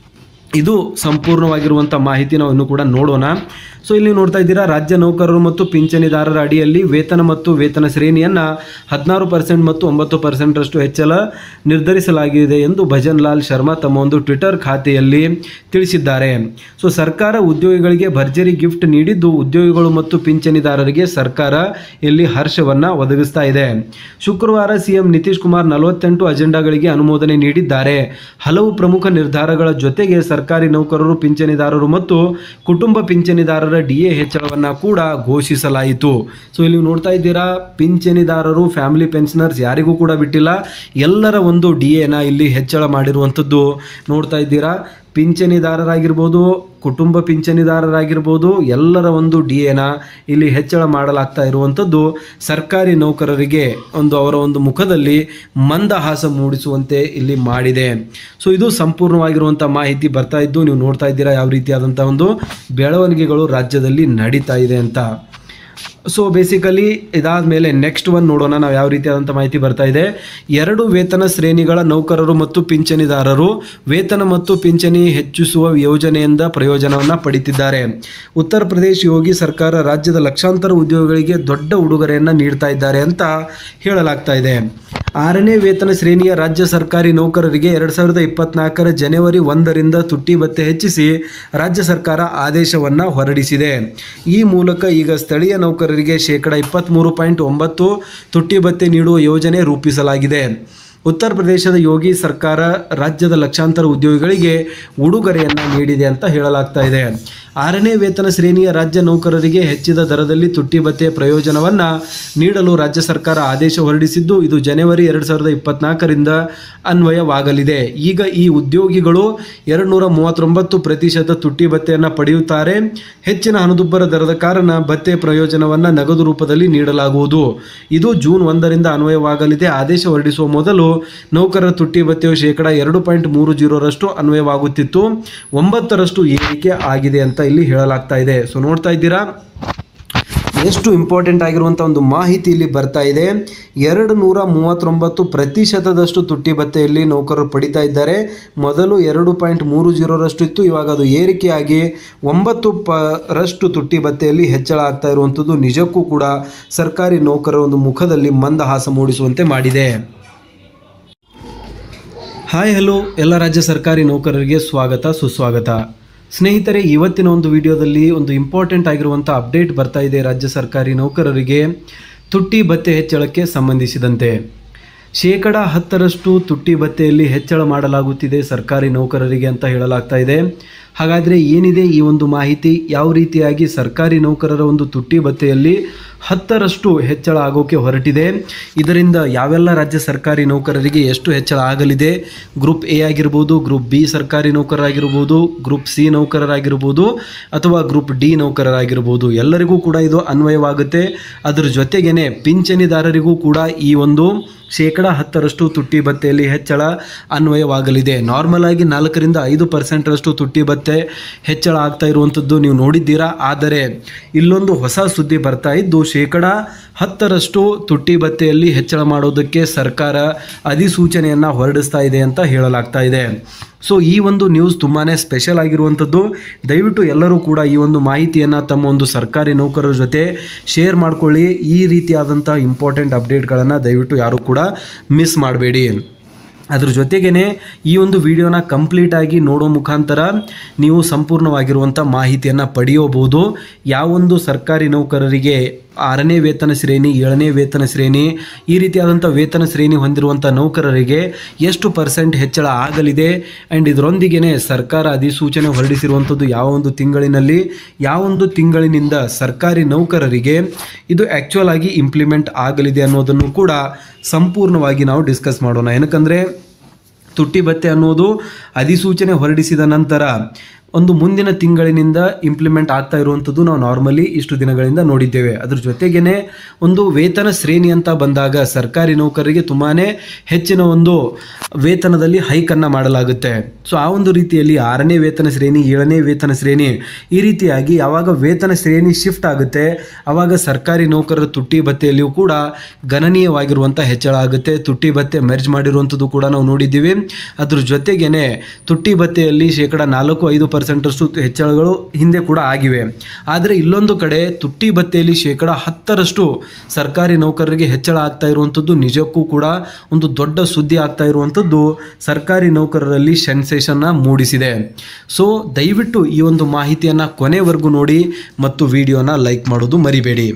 ಇದು ಸಂಪೂರ್ಣವಾಗಿರುವಂಥ ಮಾಹಿತಿ ನಾವು ಇನ್ನೂ ಕೂಡ ನೋಡೋಣ ಸೊ ಇಲ್ಲಿ ನೋಡ್ತಾ ಇದ್ದೀರಾ ರಾಜ್ಯ ನೌಕರರು ಮತ್ತು ಪಿಂಚಣಿದಾರರ ಅಡಿಯಲ್ಲಿ ವೇತನ ಮತ್ತು ವೇತನ ಶ್ರೇಣಿಯನ್ನು ಹದಿನಾರು ಪರ್ಸೆಂಟ್ ಮತ್ತು ಒಂಬತ್ತು ಪರ್ಸೆಂಟ್ರಷ್ಟು ಹೆಚ್ಚಳ ನಿರ್ಧರಿಸಲಾಗಿದೆ ಎಂದು ಭಜನ್ ಲಾಲ್ ಶರ್ಮಾ ತಮ್ಮ ಒಂದು ಟ್ವಿಟರ್ ಖಾತೆಯಲ್ಲಿ ತಿಳಿಸಿದ್ದಾರೆ ಸೊ ಸರ್ಕಾರ ಉದ್ಯೋಗಿಗಳಿಗೆ ಭರ್ಜರಿ ಗಿಫ್ಟ್ ನೀಡಿದ್ದು ಉದ್ಯೋಗಿಗಳು ಮತ್ತು ಪಿಂಚಣಿದಾರರಿಗೆ ಸರ್ಕಾರ ಇಲ್ಲಿ ಹರ್ಷವನ್ನು ಒದಗಿಸ್ತಾ ಇದೆ ಶುಕ್ರವಾರ ಸಿಎಂ ನಿತೀಶ್ ಕುಮಾರ್ ನಲವತ್ತೆಂಟು ಅಜೆಂಡಾಗಳಿಗೆ ಅನುಮೋದನೆ ನೀಡಿದ್ದಾರೆ ಹಲವು ಪ್ರಮುಖ ನಿರ್ಧಾರಗಳ ಜೊತೆಗೆ ಸರ್ಕಾರಿ ನೌಕರರು ಪಿಂಚಣಿದಾರರು ಮತ್ತು ಕುಟುಂಬ ಪಿಂಚಣಿದಾರರ ಡಿಎ ಹೆಚ್ಚಳವನ್ನು ಕೂಡ ಘೋಷಿಸಲಾಯಿತು ಸೊ ಇಲ್ಲಿ ನೋಡ್ತಾ ಇದ್ದೀರಾ ಪಿಂಚಣಿದಾರರು ಫ್ಯಾಮಿಲಿ ಪೆನ್ಷನರ್ಸ್ ಯಾರಿಗೂ ಕೂಡ ಬಿಟ್ಟಿಲ್ಲ ಎಲ್ಲರ ಒಂದು ಡಿ ಎನ ಇಲ್ಲಿ ಹೆಚ್ಚಳ ಮಾಡಿರುವಂಥದ್ದು ನೋಡ್ತಾ ಇದ್ದೀರಾ ಪಿಂಚಣಿದಾರರಾಗಿರ್ಬೋದು ಕುಟುಂಬ ಪಿಂಚಣಿದಾರರಾಗಿರ್ಬೋದು ಎಲ್ಲರ ಒಂದು ಡಿ ಎನ ಇಲ್ಲಿ ಹೆಚ್ಚಳ ಮಾಡಲಾಗ್ತಾ ಇರುವಂಥದ್ದು ಸರ್ಕಾರಿ ನೌಕರರಿಗೆ ಒಂದು ಅವರ ಒಂದು ಮುಖದಲ್ಲಿ ಮಂದಹಾಸ ಮೂಡಿಸುವಂತೆ ಇಲ್ಲಿ ಮಾಡಿದೆ ಸೊ ಇದು ಸಂಪೂರ್ಣವಾಗಿರುವಂಥ ಮಾಹಿತಿ ಬರ್ತಾ ಇದ್ದು ನೀವು ನೋಡ್ತಾ ಇದ್ದೀರಾ ಯಾವ ರೀತಿಯಾದಂಥ ಒಂದು ಬೆಳವಣಿಗೆಗಳು ರಾಜ್ಯದಲ್ಲಿ ನಡೀತಾ ಇದೆ ಅಂತ ಸೊ ಬೇಸಿಕಲಿ ಇದಾದ ಮೇಲೆ ನೆಕ್ಸ್ಟ್ ಒನ್ ನೋಡೋಣ ನಾವು ಯಾವ ರೀತಿಯಾದಂಥ ಮಾಹಿತಿ ಬರ್ತಾ ಇದೆ ಎರಡು ವೇತನ ಶ್ರೇಣಿಗಳ ನೌಕರರು ಮತ್ತು ಪಿಂಚಣಿದಾರರು ವೇತನ ಮತ್ತು ಪಿಂಚಣಿ ಹೆಚ್ಚಿಸುವ ಯೋಜನೆಯಿಂದ ಪ್ರಯೋಜನವನ್ನು ಪಡಿತಿದ್ದಾರೆ ಉತ್ತರ ಪ್ರದೇಶ ಯೋಗಿ ಸರ್ಕಾರ ರಾಜ್ಯದ ಲಕ್ಷಾಂತರ ಉದ್ಯೋಗಿಗಳಿಗೆ ದೊಡ್ಡ ಉಡುಗೊರೆಯನ್ನು ನೀಡ್ತಾ ಇದ್ದಾರೆ ಅಂತ ಹೇಳಲಾಗ್ತಾ ಇದೆ ಆರನೇ ವೇತನ ಶ್ರೇಣಿಯ ರಾಜ್ಯ ಸರ್ಕಾರಿ ನೌಕರರಿಗೆ ಎರಡು ಸಾವಿರದ ಇಪ್ಪತ್ನಾಲ್ಕರ ಜನವರಿ ಒಂದರಿಂದ ತುಟ್ಟಿ ಭತ್ಯೆ ಹೆಚ್ಚಿಸಿ ರಾಜ್ಯ ಸರ್ಕಾರ ಆದೇಶವನ್ನು ಹೊರಡಿಸಿದೆ ಈ ಮೂಲಕ ಈಗ ಸ್ಥಳೀಯ ನೌಕರರಿಗೆ ಶೇಕಡ ಇಪ್ಪತ್ತ್ಮೂರು ಪಾಯಿಂಟ್ ಒಂಬತ್ತು ತುಟ್ಟಿ ಭತ್ಯೆ ನೀಡುವ ಯೋಜನೆ ರೂಪಿಸಲಾಗಿದೆ ಉತ್ತರ ಪ್ರದೇಶದ ಯೋಗಿ ಸರ್ಕಾರ ರಾಜ್ಯದ ಲಕ್ಷಾಂತರ ಉದ್ಯೋಗಿಗಳಿಗೆ ಉಡುಗೊರೆಯನ್ನು ನೀಡಿದೆ ಅಂತ ಹೇಳಲಾಗ್ತಾ ಇದೆ ಆರನೇ ವೇತನ ಶ್ರೇಣಿಯ ರಾಜ್ಯ ನೌಕರರಿಗೆ ಹೆಚ್ಚಿದ ದರದಲ್ಲಿ ತುಟ್ಟಿ ಭತ್ಯೆಯ ಪ್ರಯೋಜನವನ್ನು ನೀಡಲು ರಾಜ್ಯ ಸರ್ಕಾರ ಆದೇಶ ಹೊರಡಿಸಿದ್ದು ಇದು ಜನವರಿ ಎರಡು ಸಾವಿರದ ಇಪ್ಪತ್ನಾಲ್ಕರಿಂದ ಅನ್ವಯವಾಗಲಿದೆ ಈಗ ಈ ಉದ್ಯೋಗಿಗಳು ಎರಡು ನೂರ ಮೂವತ್ತೊಂಬತ್ತು ಪ್ರತಿಶತ ತುಟ್ಟಿ ಭತ್ಯೆಯನ್ನು ಪಡೆಯುತ್ತಾರೆ ಹೆಚ್ಚಿನ ಹಣದುಬ್ಬರ ದರದ ಕಾರಣ ಭತ್ಯೆ ಪ್ರಯೋಜನವನ್ನು ನಗದು ರೂಪದಲ್ಲಿ ನೀಡಲಾಗುವುದು ಇದು ಜೂನ್ ಒಂದರಿಂದ ಅನ್ವಯವಾಗಲಿದೆ ಆದೇಶ ಹೊರಡಿಸುವ ಮೊದಲು ನೌಕರರ ತುಟ್ಟಿ ಭತ್ಯೆಯು ಶೇಕಡ ಎರಡು ಪಾಯಿಂಟ್ ಮೂರು ಜೀರೋರಷ್ಟು ಅನ್ವಯವಾಗುತ್ತಿತ್ತು ಒಂಬತ್ತರಷ್ಟು ಏರಿಕೆ ಆಗಿದೆ ಅಂತ ಇಲ್ಲಿ ಹೇಳಲಾಗ್ತಾ ಇದೆ ಸೊ ನೋಡ್ತಾ ಇದ್ದೀರಾ ಎಷ್ಟು ಇಂಪಾರ್ಟೆಂಟ್ ಆಗಿರುವಂಥ ಒಂದು ಮಾಹಿತಿ ಇಲ್ಲಿ ಬರ್ತಾ ಇದೆ ಎರಡು ನೂರ ಮೂವತ್ತೊಂಬತ್ತು ಪ್ರತಿಶತದಷ್ಟು ತುಟ್ಟಿ ಭತ್ತೆಯಲ್ಲಿ ನೌಕರರು ಪಡಿತಾ ಇದ್ದಾರೆ ಮೊದಲು ಎರಡು ಪಾಯಿಂಟ್ ಮೂರು ಜೀರೋರಷ್ಟು ಇತ್ತು ಇವಾಗ ಅದು ಏರಿಕೆಯಾಗಿ ಒಂಬತ್ತು ಪ ರಷ್ಟು ತುಟ್ಟಿ ಭತ್ತೆಯಲ್ಲಿ ಹೆಚ್ಚಳ ಆಗ್ತಾ ಇರುವಂಥದ್ದು ನಿಜಕ್ಕೂ ಕೂಡ ಸರ್ಕಾರಿ ನೌಕರರ ಒಂದು ಮುಖದಲ್ಲಿ ಮಂದಹಾಸ ಮೂಡಿಸುವಂತೆ ಮಾಡಿದೆ ಹಾಯ್ ಹಲೋ ಎಲ್ಲ ರಾಜ್ಯ ಸರ್ಕಾರಿ ನೌಕರರಿಗೆ ಸ್ವಾಗತ ಸುಸ್ವಾಗತ ಸ್ನೇಹಿತರೆ ಇವತ್ತಿನ ಒಂದು ವಿಡಿಯೋದಲ್ಲಿ ಒಂದು ಇಂಪಾರ್ಟೆಂಟ್ ಆಗಿರುವಂಥ ಅಪ್ಡೇಟ್ ಬರ್ತಾ ಇದೆ ರಾಜ್ಯ ಸರ್ಕಾರಿ ನೌಕರರಿಗೆ ತುಟ್ಟಿ ಭತ್ಯೆ ಹೆಚ್ಚಳಕ್ಕೆ ಸಂಬಂಧಿಸಿದಂತೆ ಶೇಕಡ ಹತ್ತರಷ್ಟು ತುಟ್ಟಿ ಭತ್ಯೆಯಲ್ಲಿ ಹೆಚ್ಚಳ ಮಾಡಲಾಗುತ್ತಿದೆ ಸರ್ಕಾರಿ ನೌಕರರಿಗೆ ಅಂತ ಹೇಳಲಾಗ್ತಾ ಇದೆ ಹಾಗಾದರೆ ಏನಿದೆ ಈ ಒಂದು ಮಾಹಿತಿ ಯಾವ ರೀತಿಯಾಗಿ ಸರ್ಕಾರಿ ನೌಕರರ ಒಂದು ತುಟ್ಟಿ ಭತ್ಯೆಯಲ್ಲಿ ಹತ್ತರಷ್ಟು ಹೆಚ್ಚಳ ಆಗೋಕೆ ಹೊರಟಿದೆ ಇದರಿಂದ ಯಾವೆಲ್ಲ ರಾಜ್ಯ ಸರ್ಕಾರಿ ನೌಕರರಿಗೆ ಎಷ್ಟು ಹೆಚ್ಚಳ ಆಗಲಿದೆ ಗ್ರೂಪ್ ಎ ಆಗಿರ್ಬೋದು ಗ್ರೂಪ್ ಬಿ ಸರ್ಕಾರಿ ನೌಕರರಾಗಿರ್ಬೋದು ಗ್ರೂಪ್ ಸಿ ನೌಕರರಾಗಿರ್ಬೋದು ಅಥವಾ ಗ್ರೂಪ್ ಡಿ ನೌಕರರಾಗಿರ್ಬೋದು ಎಲ್ಲರಿಗೂ ಕೂಡ ಇದು ಅನ್ವಯವಾಗುತ್ತೆ ಅದರ ಜೊತೆಗೇನೆ ಪಿಂಚಣಿದಾರರಿಗೂ ಕೂಡ ಈ ಒಂದು ಶೇಕಡ ಹತ್ತರಷ್ಟು ತುಟ್ಟಿ ಭತ್ಯೆಯಲ್ಲಿ ಹೆಚ್ಚಳ ಅನ್ವಯವಾಗಲಿದೆ ನಾರ್ಮಲ್ ಆಗಿ ನಾಲ್ಕರಿಂದ ಐದು ಪರ್ಸೆಂಟರಷ್ಟು ತುಟ್ಟಿ ಭತ್ಯೆ ಹೆಚ್ಚಳ ಆಗ್ತಾ ಇರುವಂಥದ್ದು ನೀವು ನೋಡಿದ್ದೀರಾ ಆದರೆ ಇಲ್ಲೊಂದು ಹೊಸ ಸುದ್ದಿ ಬರ್ತಾ ಇದ್ದು ಶೇಕಡ ಹತ್ತರಷ್ಟು ತುಟ್ಟಿ ಭತ್ಯೆಯಲ್ಲಿ ಹೆಚ್ಚಳ ಮಾಡೋದಕ್ಕೆ ಸರ್ಕಾರ ಅಧಿಸೂಚನೆಯನ್ನು ಹೊರಡಿಸ್ತಾ ಇದೆ ಅಂತ ಹೇಳಲಾಗ್ತಾ ಇದೆ ಸೊ ಈ ಒಂದು ನ್ಯೂಸ್ ತುಂಬಾ ಸ್ಪೆಷಲ್ ಆಗಿರುವಂಥದ್ದು ದಯವಿಟ್ಟು ಎಲ್ಲರೂ ಕೂಡ ಈ ಒಂದು ಮಾಹಿತಿಯನ್ನು ತಮ್ಮ ಒಂದು ಸರ್ಕಾರಿ ನೌಕರರ ಜೊತೆ ಶೇರ್ ಮಾಡ್ಕೊಳ್ಳಿ ಈ ರೀತಿಯಾದಂಥ ಇಂಪಾರ್ಟೆಂಟ್ ಅಪ್ಡೇಟ್ಗಳನ್ನು ದಯವಿಟ್ಟು ಯಾರು ಕೂಡ ಮಿಸ್ ಮಾಡಬೇಡಿ ಅದ್ರ ಜೊತೆಗೇ ಈ ಒಂದು ವಿಡಿಯೋನ ಕಂಪ್ಲೀಟಾಗಿ ನೋಡೋ ಮುಖಾಂತರ ನೀವು ಸಂಪೂರ್ಣವಾಗಿರುವಂಥ ಮಾಹಿತಿಯನ್ನು ಪಡೆಯಬಹುದು ಯಾವೊಂದು ಸರ್ಕಾರಿ ನೌಕರರಿಗೆ ಆರನೇ ವೇತನ ಶ್ರೇಣಿ ಏಳನೇ ವೇತನ ಶ್ರೇಣಿ ಈ ರೀತಿಯಾದಂಥ ವೇತನ ಶ್ರೇಣಿ ಹೊಂದಿರುವಂಥ ನೌಕರರಿಗೆ ಎಷ್ಟು ಪರ್ಸೆಂಟ್ ಹೆಚ್ಚಳ ಆಗಲಿದೆ ಆ್ಯಂಡ್ ಇದರೊಂದಿಗೆ ಸರ್ಕಾರ ಅಧಿಸೂಚನೆ ಹೊರಡಿಸಿರುವಂಥದ್ದು ಯಾವ ಒಂದು ತಿಂಗಳಿನಲ್ಲಿ ಯಾವೊಂದು ತಿಂಗಳಿನಿಂದ ಸರ್ಕಾರಿ ನೌಕರರಿಗೆ ಇದು ಆ್ಯಕ್ಚುಯಲ್ ಆಗಿ ಇಂಪ್ಲಿಮೆಂಟ್ ಆಗಲಿದೆ ಅನ್ನೋದನ್ನು ಕೂಡ ಸಂಪೂರ್ಣವಾಗಿ ನಾವು ಡಿಸ್ಕಸ್ ಮಾಡೋಣ ಏನಕ್ಕಂದರೆ ತುಟ್ಟಿ ಭತ್ಯೆ ಅನ್ನೋದು ಅಧಿಸೂಚನೆ ಹೊರಡಿಸಿದ ನಂತರ ಒಂದು ಮುಂದಿನ ತಿಂಗಳಿನಿಂದ ಇಂಪ್ಲಿಮೆಂಟ್ ಆಗ್ತಾ ಇರುವಂಥದ್ದು ನಾವು ನಾರ್ಮಲಿ ಇಷ್ಟು ದಿನಗಳಿಂದ ನೋಡಿದ್ದೇವೆ ಅದ್ರ ಜೊತೆಗೇನೆ ಒಂದು ವೇತನ ಶ್ರೇಣಿ ಅಂತ ಬಂದಾಗ ಸರ್ಕಾರಿ ನೌಕರರಿಗೆ ತುಂಬಾ ಹೆಚ್ಚಿನ ಒಂದು ವೇತನದಲ್ಲಿ ಹೈಕನ್ನು ಮಾಡಲಾಗುತ್ತೆ ಸೊ ಆ ಒಂದು ರೀತಿಯಲ್ಲಿ ಆರನೇ ವೇತನ ಶ್ರೇಣಿ ಏಳನೇ ವೇತನ ಶ್ರೇಣಿ ಈ ರೀತಿಯಾಗಿ ಯಾವಾಗ ವೇತನ ಶ್ರೇಣಿ ಶಿಫ್ಟ್ ಆಗುತ್ತೆ ಆವಾಗ ಸರ್ಕಾರಿ ನೌಕರರ ತುಟ್ಟಿ ಭತ್ಯೆಯಲ್ಲಿಯೂ ಕೂಡ ಗಣನೀಯವಾಗಿರುವಂಥ ಹೆಚ್ಚಳ ಆಗುತ್ತೆ ತುಟ್ಟಿ ಭತ್ಯೆ ಮೆರ್ಜ್ ಮಾಡಿರುವಂಥದ್ದು ಕೂಡ ನಾವು ನೋಡಿದ್ದೀವಿ ಅದ್ರ ಜೊತೆಗೇನೆ ತುಟ್ಟಿ ಭತ್ಯೆಯಲ್ಲಿ ಶೇಕಡ ನಾಲ್ಕು ಐದು ಪರ್ಸೆಂಟಷ್ಟು ಹೆಚ್ಚಳಗಳು ಹಿಂದೆ ಕೂಡ ಆಗಿವೆ ಆದರೆ ಇಲ್ಲೊಂದು ಕಡೆ ತುಟ್ಟಿ ಭತ್ಯೆಯಲ್ಲಿ ಶೇಕಡ ಹತ್ತರಷ್ಟು ಸರ್ಕಾರಿ ನೌಕರರಿಗೆ ಹೆಚ್ಚಳ ಆಗ್ತಾ ಇರುವಂಥದ್ದು ನಿಜಕ್ಕೂ ಕೂಡ ಒಂದು ದೊಡ್ಡ ಸುದ್ದಿ ಆಗ್ತಾ ಇರುವಂಥದ್ದು ಸರ್ಕಾರಿ ನೌಕರರಲ್ಲಿ ಸೆನ್ಸೇಷನ್ನ ಮೂಡಿಸಿದೆ ಸೊ ದಯವಿಟ್ಟು ಈ ಒಂದು ಮಾಹಿತಿಯನ್ನು ಕೊನೆವರೆಗೂ ನೋಡಿ ಮತ್ತು ವಿಡಿಯೋನ ಲೈಕ್ ಮಾಡೋದು ಮರಿಬೇಡಿ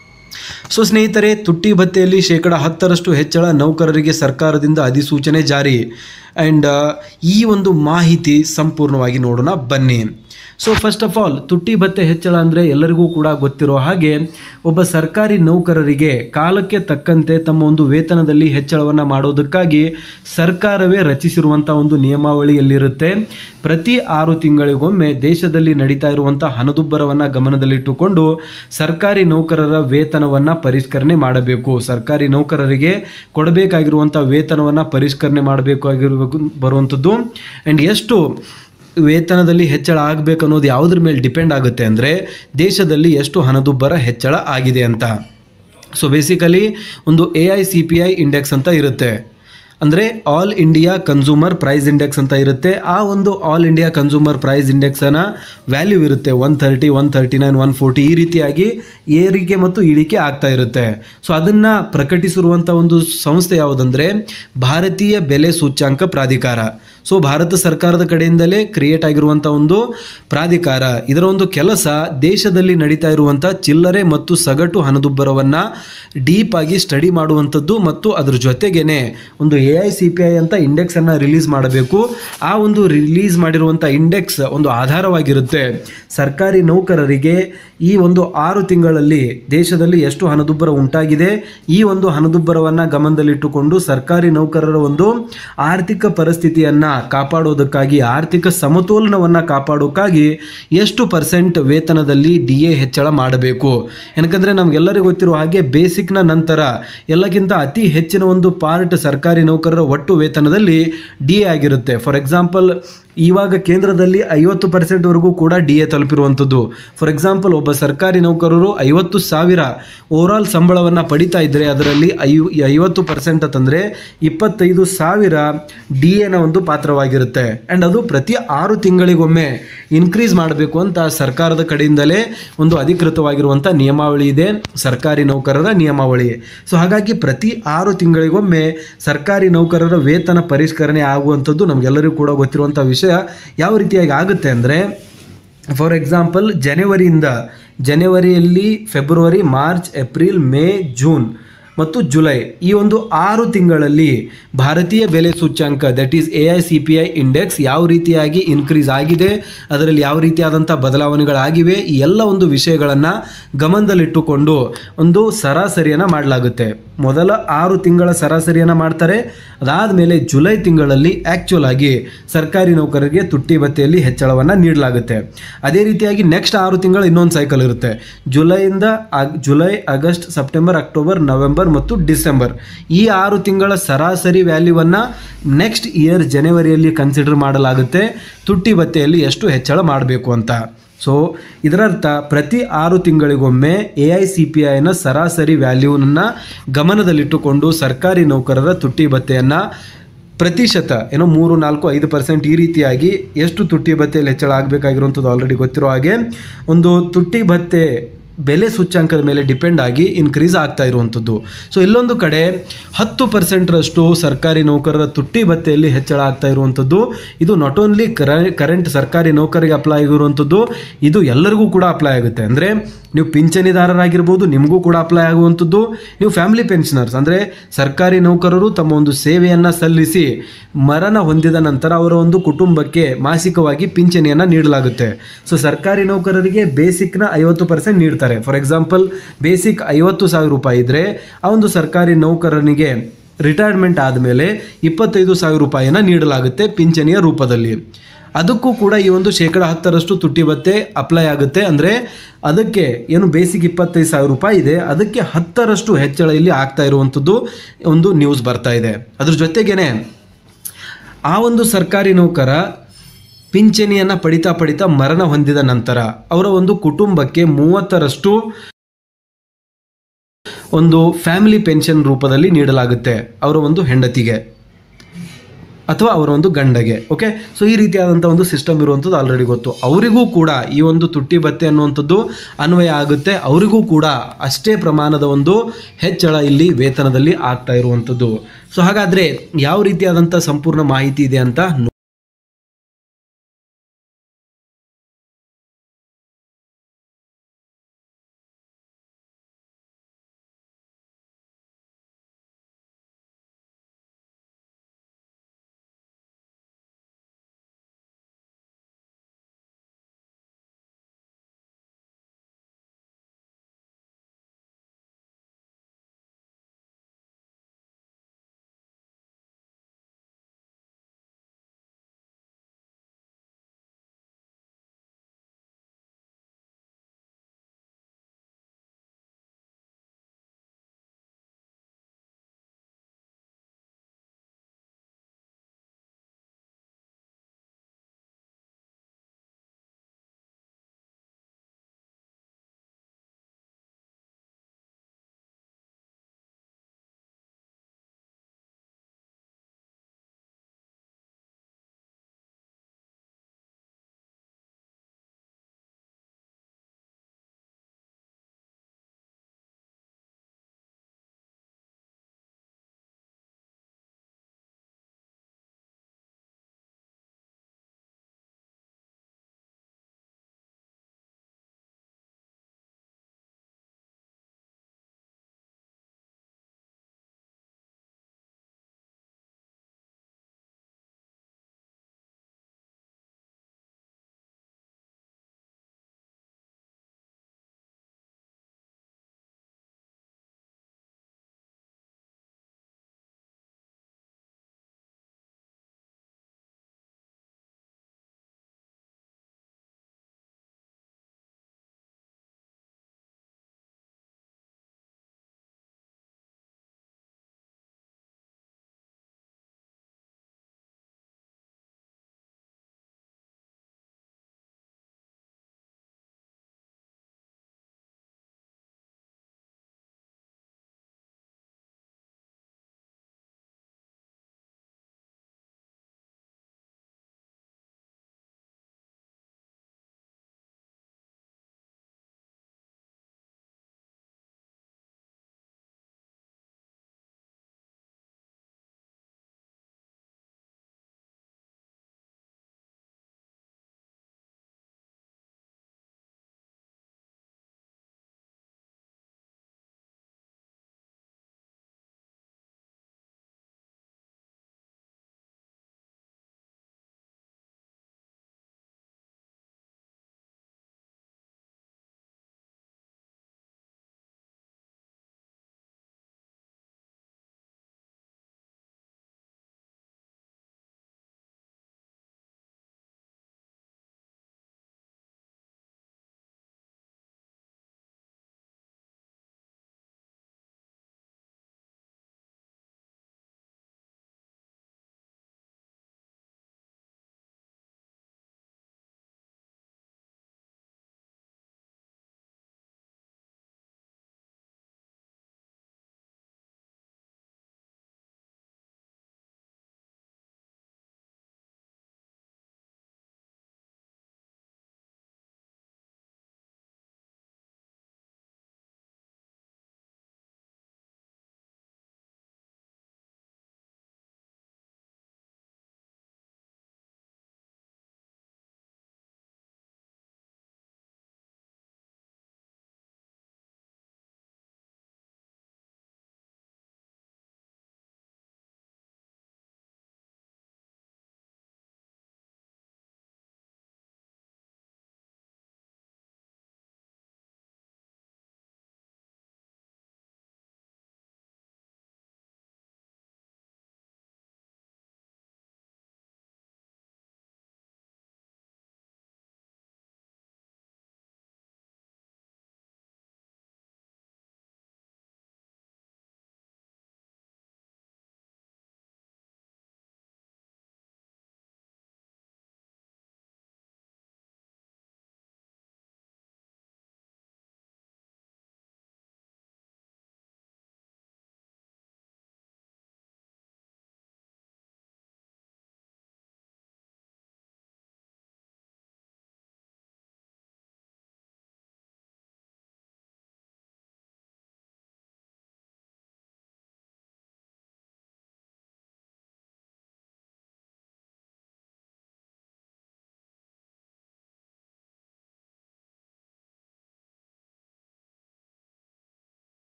ಸೊ ಸ್ನೇಹಿತರೆ ತುಟ್ಟಿ ಭತ್ಯೆಯಲ್ಲಿ ಶೇಕಡ ಹತ್ತರಷ್ಟು ಹೆಚ್ಚಳ ನೌಕರರಿಗೆ ಸರ್ಕಾರದಿಂದ ಅಧಿಸೂಚನೆ ಜಾರಿ ಆ್ಯಂಡ್ ಈ ಒಂದು ಮಾಹಿತಿ ಸಂಪೂರ್ಣವಾಗಿ ನೋಡೋಣ ಬನ್ನಿ ಸೊ ಫಸ್ಟ್ ಆಫ್ ಆಲ್ ತುಟ್ಟಿ ಭತ್ಯೆ ಹೆಚ್ಚಳ ಅಂದರೆ ಎಲ್ಲರಿಗೂ ಕೂಡ ಗೊತ್ತಿರೋ ಹಾಗೆ ಒಬ್ಬ ಸರ್ಕಾರಿ ನೌಕರರಿಗೆ ಕಾಲಕ್ಕೆ ತಕ್ಕಂತೆ ತಮ್ಮ ಒಂದು ವೇತನದಲ್ಲಿ ಹೆಚ್ಚಳವನ್ನು ಮಾಡೋದಕ್ಕಾಗಿ ಸರ್ಕಾರವೇ ರಚಿಸಿರುವಂಥ ಒಂದು ನಿಯಮಾವಳಿಯಲ್ಲಿರುತ್ತೆ ಪ್ರತಿ ಆರು ತಿಂಗಳಿಗೊಮ್ಮೆ ದೇಶದಲ್ಲಿ ನಡೀತಾ ಇರುವಂಥ ಹಣದುಬ್ಬರವನ್ನು ಗಮನದಲ್ಲಿಟ್ಟುಕೊಂಡು ಸರ್ಕಾರಿ ನೌಕರರ ವೇತನವನ್ನು ಪರಿಷ್ಕರಣೆ ಮಾಡಬೇಕು ಸರ್ಕಾರಿ ನೌಕರರಿಗೆ ಕೊಡಬೇಕಾಗಿರುವಂಥ ವೇತನವನ್ನು ಪರಿಷ್ಕರಣೆ ಮಾಡಬೇಕಾಗಿರಬೇಕು ಬರುವಂಥದ್ದು ಆ್ಯಂಡ್ ಎಷ್ಟು ವೇತನದಲ್ಲಿ ಹೆಚ್ಚಳ ಆಗಬೇಕು ಅನ್ನೋದು ಯಾವುದ್ರ ಮೇಲೆ ಡಿಪೆಂಡ್ ಆಗುತ್ತೆ ಅಂದರೆ ದೇಶದಲ್ಲಿ ಎಷ್ಟು ಹಣದುಬ್ಬರ ಹೆಚ್ಚಳ ಆಗಿದೆ ಅಂತ ಸೊ ಬೇಸಿಕಲಿ ಒಂದು A I C P I index ಅಂತ ಇರುತ್ತೆ ಅಂದರೆ all India consumer price index ಅಂತ ಇರುತ್ತೆ ಆ ಒಂದು ಆಲ್ ಇಂಡಿಯಾ ಕನ್ಸ್ಯೂಮರ್ ಪ್ರೈಸ್ ಇಂಡೆಕ್ಸನ ವ್ಯಾಲ್ಯೂ ಇರುತ್ತೆ one thirty one thirty nine one forty ಈ ರೀತಿಯಾಗಿ ಏರಿಕೆ ಮತ್ತು ಇಳಿಕೆ ಆಗ್ತಾ ಇರುತ್ತೆ ಸೊ ಅದನ್ನು ಪ್ರಕಟಿಸಿರುವಂಥ ಒಂದು ಸಂಸ್ಥೆ ಯಾವುದಂದರೆ ಭಾರತೀಯ ಬೆಲೆ ಸೂಚ್ಯಾಂಕ ಪ್ರಾಧಿಕಾರ ಸೊ ಭಾರತ ಸರ್ಕಾರದ ಕಡೆಯಿಂದಲೇ ಕ್ರಿಯೇಟ್ ಆಗಿರುವಂಥ ಒಂದು ಪ್ರಾಧಿಕಾರ ಇದರ ಒಂದು ಕೆಲಸ ದೇಶದಲ್ಲಿ ನಡೀತಾ ಇರುವಂಥ ಚಿಲ್ಲರೆ ಮತ್ತು ಸಗಟು ಹಣದುಬ್ಬರವನ್ನು ಡೀಪ್ ಆಗಿ ಸ್ಟಡಿ ಮಾಡುವಂಥದ್ದು ಮತ್ತು ಅದ್ರ ಜೊತೆಗೇನೆ ಒಂದು A I C P I ಅಂತ ಇಂಡೆಕ್ಸನ್ನು ರಿಲೀಸ್ ಮಾಡಬೇಕು ಆ ಒಂದು ರಿಲೀಸ್ ಮಾಡಿರುವಂಥ ಇಂಡೆಕ್ಸ್ ಒಂದು ಆಧಾರವಾಗಿರುತ್ತೆ ಸರ್ಕಾರಿ ನೌಕರರಿಗೆ ಈ ಒಂದು ಆರು ತಿಂಗಳಲ್ಲಿ ದೇಶದಲ್ಲಿ ಎಷ್ಟು ಹಣದುಬ್ಬರ ಉಂಟಾಗಿದೆ ಈ ಒಂದು ಹಣದುಬ್ಬರವನ್ನು ಗಮನದಲ್ಲಿಟ್ಟುಕೊಂಡು ಸರ್ಕಾರಿ ನೌಕರರ ಒಂದು ಆರ್ಥಿಕ ಪರಿಸ್ಥಿತಿಯನ್ನು ಕಾಪಾಡೋದಕ್ಕಾಗಿ ಆರ್ಥಿಕ ಸಮತೋಲನವನ್ನು ಕಾಪಾಡೋಕ್ಕಾಗಿ ಎಷ್ಟು ಪರ್ಸೆಂಟ್ ವೇತನದಲ್ಲಿ ಡಿ ಎ ಹೆಚ್ಚಳ ಮಾಡಬೇಕು ಯಾಕಂದರೆ ನಮಗೆಲ್ಲರಿಗೂ ಗೊತ್ತಿರುವ ಹಾಗೆ ಬೇಸಿಕ್ನ ನಂತರ ಎಲ್ಲಕ್ಕಿಂತ ಅತಿ ಹೆಚ್ಚಿನ ಒಂದು ಪಾರ್ಟ್ ಸರ್ಕಾರಿ ನೌಕರರ ಒಟ್ಟು ವೇತನದಲ್ಲಿ ಡಿ ಎ ಆಗಿರುತ್ತೆ ಫಾರ್ ಎಕ್ಸಾಂಪಲ್ ಇವಾಗ ಕೇಂದ್ರದಲ್ಲಿ ಐವತ್ತು ಪರ್ಸೆಂಟ್ವರೆಗೂ ಕೂಡ ಡಿ ಎ ತಲುಪಿರುವಂಥದ್ದು ಫಾರ್ ಎಕ್ಸಾಂಪಲ್ ಒಬ್ಬ ಸರ್ಕಾರಿ ನೌಕರರು ಐವತ್ತು ಸಾವಿರ ಓವರಾಲ್ ಸಂಬಳವನ್ನು ಪಡಿತಾ ಇದ್ದರೆ ಅದರಲ್ಲಿ ಐ ಐವತ್ತು ಪರ್ಸೆಂಟ್ ಅಂತಂದರೆ ಇಪ್ಪತ್ತೈದು ಸಾವಿರ ಡಿ ಎನ ಒಂದು ಪಾತ್ರವಾಗಿರುತ್ತೆ ಆ್ಯಂಡ್ ಅದು ಪ್ರತಿ ಆರು ತಿಂಗಳಿಗೊಮ್ಮೆ ಇನ್ಕ್ರೀಸ್ ಮಾಡಬೇಕು ಅಂತ ಸರ್ಕಾರದ ಕಡೆಯಿಂದಲೇ ಒಂದು ಅಧಿಕೃತವಾಗಿರುವಂಥ ನಿಯಮಾವಳಿ ಇದೆ ಸರ್ಕಾರಿ ನೌಕರರ ನಿಯಮಾವಳಿ ಸೊ ಹಾಗಾಗಿ ಪ್ರತಿ ಆರು ತಿಂಗಳಿಗೊಮ್ಮೆ ಸರ್ಕಾರಿ ನೌಕರರ ವೇತನ ಪರಿಷ್ಕರಣೆ ಆಗುವಂಥದ್ದು ನಮಗೆಲ್ಲರಿಗೂ ಕೂಡ ಗೊತ್ತಿರುವಂಥ ವಿಷಯ ಯಾವ ರೀತಿಯಾಗಿ ಆಗುತ್ತೆ ಅಂದರೆ ಫಾರ್ ಎಕ್ಸಾಂಪಲ್ ಜನವರಿಯಿಂದ ಜನವರಿಯಲ್ಲಿ ಫೆಬ್ರವರಿ ಮಾರ್ಚ್ ಏಪ್ರಿಲ್ ಮೇ ಜೂನ್ ಮತ್ತು ಜುಲೈ ಈ ಒಂದು ಆರು ತಿಂಗಳಲ್ಲಿ ಭಾರತೀಯ ಬೆಲೆ ಸೂಚ್ಯಂಕ that is A I C P I index ಯಾವ ರೀತಿಯಾಗಿ ಇನ್ಕ್ರೀಸ್ ಆಗಿದೆ ಅದರಲ್ಲಿ ಯಾವ ರೀತಿಯಾದಂಥ ಬದಲಾವಣೆಗಳಾಗಿವೆ ಈ ಎಲ್ಲ ಒಂದು ವಿಷಯಗಳನ್ನು ಗಮನದಲ್ಲಿಟ್ಟುಕೊಂಡು ಒಂದು ಸರಾಸರಿಯನ್ನು ಮಾಡಲಾಗುತ್ತೆ ಮೊದಲ ಆರು ತಿಂಗಳ ಸರಾಸರಿಯನ್ನು ಮಾಡ್ತಾರೆ ಅದಾದಮೇಲೆ ಜುಲೈ ತಿಂಗಳಲ್ಲಿ ಆ್ಯಕ್ಚುಲ್ ಆಗಿ ಸರ್ಕಾರಿ ನೌಕರರಿಗೆ ತುಟ್ಟಿ ಭತ್ಯೆಯಲ್ಲಿ ಹೆಚ್ಚಳವನ್ನು ನೀಡಲಾಗುತ್ತೆ ಅದೇ ರೀತಿಯಾಗಿ ನೆಕ್ಸ್ಟ್ ಆರು ತಿಂಗಳ ಇನ್ನೊಂದು ಸೈಕಲ್ ಇರುತ್ತೆ ಜುಲೈಯಿಂದ ಅಗ್ ಜುಲೈ ಆಗಸ್ಟ್ ಸೆಪ್ಟೆಂಬರ್ ಅಕ್ಟೋಬರ್ ನವೆಂಬರ್ ಮತ್ತು ಡಿಸೆಂಬರ್ ಈ ಆರು ತಿಂಗಳ ಸರಾಸರಿ ವ್ಯಾಲ್ಯೂವನ್ನು ನೆಕ್ಸ್ಟ್ ಇಯರ್ ಜನವರಿಯಲ್ಲಿ ಕನ್ಸಿಡರ್ ಮಾಡಲಾಗುತ್ತೆ ತುಟ್ಟಿ ಭತ್ಯೆಯಲ್ಲಿ ಎಷ್ಟು ಹೆಚ್ಚಳ ಮಾಡಬೇಕು ಅಂತ ಸೊ ಇದರರ್ಥ ಪ್ರತಿ ಆರು ತಿಂಗಳಿಗೊಮ್ಮೆ ಎ ಐ ಸಿ ಪಿ ಐನ ಸರಾಸರಿ ವ್ಯಾಲ್ಯೂನನ್ನು ಗಮನದಲ್ಲಿಟ್ಟುಕೊಂಡು ಸರ್ಕಾರಿ ನೌಕರರ ತುಟ್ಟಿ ಭತ್ಯೆಯನ್ನು ಪ್ರತಿಶತ ಏನೋ ಮೂರು ನಾಲ್ಕು ಐದು ಪರ್ಸೆಂಟ್ ಈ ರೀತಿಯಾಗಿ ಎಷ್ಟು ತುಟ್ಟಿ ಭತ್ಯೆಯಲ್ಲಿ ಹೆಚ್ಚಳ ಆಗಬೇಕಾಗಿರುವಂಥದ್ದು ಆಲ್ರೆಡಿ ಗೊತ್ತಿರೋ ಹಾಗೆ ಒಂದು ತುಟ್ಟಿ ಭತ್ಯೆ ಬೆಲೆ ಸೂಚ್ಯಾಂಕದ ಮೇಲೆ ಡಿಪೆಂಡ್ ಆಗಿ ಇನ್ಕ್ರೀಸ್ ಆಗ್ತಾ ಇರುವಂಥದ್ದು ಸೊ ಇಲ್ಲೊಂದು ಕಡೆ ಹತ್ತು ಪರ್ಸೆಂಟ್ರಷ್ಟು ಸರ್ಕಾರಿ ನೌಕರರ ತುಟ್ಟಿ ಭತ್ಯೆಯಲ್ಲಿ ಹೆಚ್ಚಳ ಆಗ್ತಾ ಇರುವಂಥದ್ದು ಇದು ನಾಟ್ ಓನ್ಲಿ ಕರೆಂಟ್ ಸರ್ಕಾರಿ ನೌಕರಿಗೆ ಅಪ್ಲೈ ಆಗಿರುವಂಥದ್ದು ಇದು ಎಲ್ಲರಿಗೂ ಕೂಡ ಅಪ್ಲೈ ಆಗುತ್ತೆ ಅಂದರೆ ನೀವು ಪಿಂಚಣಿದಾರರಾಗಿರ್ಬೋದು ನಿಮಗೂ ಕೂಡ ಅಪ್ಲೈ ಆಗುವಂಥದ್ದು ನೀವು ಫ್ಯಾಮಿಲಿ ಪೆನ್ಷನರ್ಸ್ ಅಂದರೆ ಸರ್ಕಾರಿ ನೌಕರರು ತಮ್ಮ ಒಂದು ಸೇವೆಯನ್ನು ಸಲ್ಲಿಸಿ ಮರಣ ಹೊಂದಿದ ನಂತರ ಅವರ ಒಂದು ಕುಟುಂಬಕ್ಕೆ ಮಾಸಿಕವಾಗಿ ಪಿಂಚಣಿಯನ್ನು ನೀಡಲಾಗುತ್ತೆ ಸೊ ಸರ್ಕಾರಿ ನೌಕರರಿಗೆ ಬೇಸಿಕ್ನ ಐವತ್ತು ಪರ್ಸೆಂಟ್ ನೀಡ್ತಾರೆ ಫಾರ್ ಎಕ್ಸಾಂಪಲ್ ಬೇಸಿಕ್ ಐವತ್ತು ಸಾವಿರ ರೂಪಾಯಿ ಇದ್ದರೆ ಆ ಒಂದು ಸರ್ಕಾರಿ ನೌಕರನಿಗೆ ರಿಟೈರ್ಮೆಂಟ್ ಆದಮೇಲೆ ಇಪ್ಪತ್ತೈದು ಸಾವಿರ ರೂಪಾಯಿನ ನೀಡಲಾಗುತ್ತೆ ಪಿಂಚಣಿಯ ರೂಪದಲ್ಲಿ ಅದಕ್ಕೂ ಕೂಡ ಈ ಒಂದು ಶೇಕಡ ಹತ್ತರಷ್ಟು ತುಟ್ಟಿ ಭತ್ಯೆ ಅಪ್ಲೈ ಆಗುತ್ತೆ ಅಂದರೆ ಅದಕ್ಕೆ ಏನು ಬೇಸಿಕ್ ಇಪ್ಪತ್ತೈದು ಸಾವಿರ ರೂಪಾಯಿ ಇದೆ ಅದಕ್ಕೆ ಹತ್ತರಷ್ಟು ಹೆಚ್ಚಳ ಇಲ್ಲಿ ಆಗ್ತಾ ಇರುವಂಥದ್ದು ಒಂದು ನ್ಯೂಸ್ ಬರ್ತಾ ಇದೆ ಅದ್ರ ಜೊತೆಗೇನೆ ಆ ಒಂದು ಸರ್ಕಾರಿ ನೌಕರ ಪಿಂಚಣಿಯನ್ನು ಪಡಿತಾ ಪಡಿತಾ ಮರಣ ಹೊಂದಿದ ನಂತರ ಅವರ ಒಂದು ಕುಟುಂಬಕ್ಕೆ ಮೂವತ್ತರಷ್ಟು ಒಂದು ಫ್ಯಾಮಿಲಿ ಪೆನ್ಷನ್ ರೂಪದಲ್ಲಿ ನೀಡಲಾಗುತ್ತೆ ಅವರ ಒಂದು ಹೆಂಡತಿಗೆ ಅಥವಾ ಅವರ ಒಂದು ಗಂಡಗೆ ಓಕೆ ಸೊ ಈ ರೀತಿಯಾದಂಥ ಒಂದು ಸಿಸ್ಟಮ್ ಇರುವಂಥದ್ದು ಆಲ್ರೆಡಿ ಗೊತ್ತು ಅವರಿಗೂ ಕೂಡ ಈ ಒಂದು ತುಟ್ಟಿ ಭತ್ಯೆ ಅನ್ನುವಂಥದ್ದು ಅನ್ವಯ ಆಗುತ್ತೆ ಅವರಿಗೂ ಕೂಡ ಅಷ್ಟೇ ಪ್ರಮಾಣದ ಒಂದು ಹೆಚ್ಚಳ ಇಲ್ಲಿ ವೇತನದಲ್ಲಿ ಆಗ್ತಾ ಇರುವಂಥದ್ದು ಸೊ ಹಾಗಾದರೆ ಯಾವ ರೀತಿಯಾದಂಥ ಸಂಪೂರ್ಣ ಮಾಹಿತಿ ಇದೆ ಅಂತ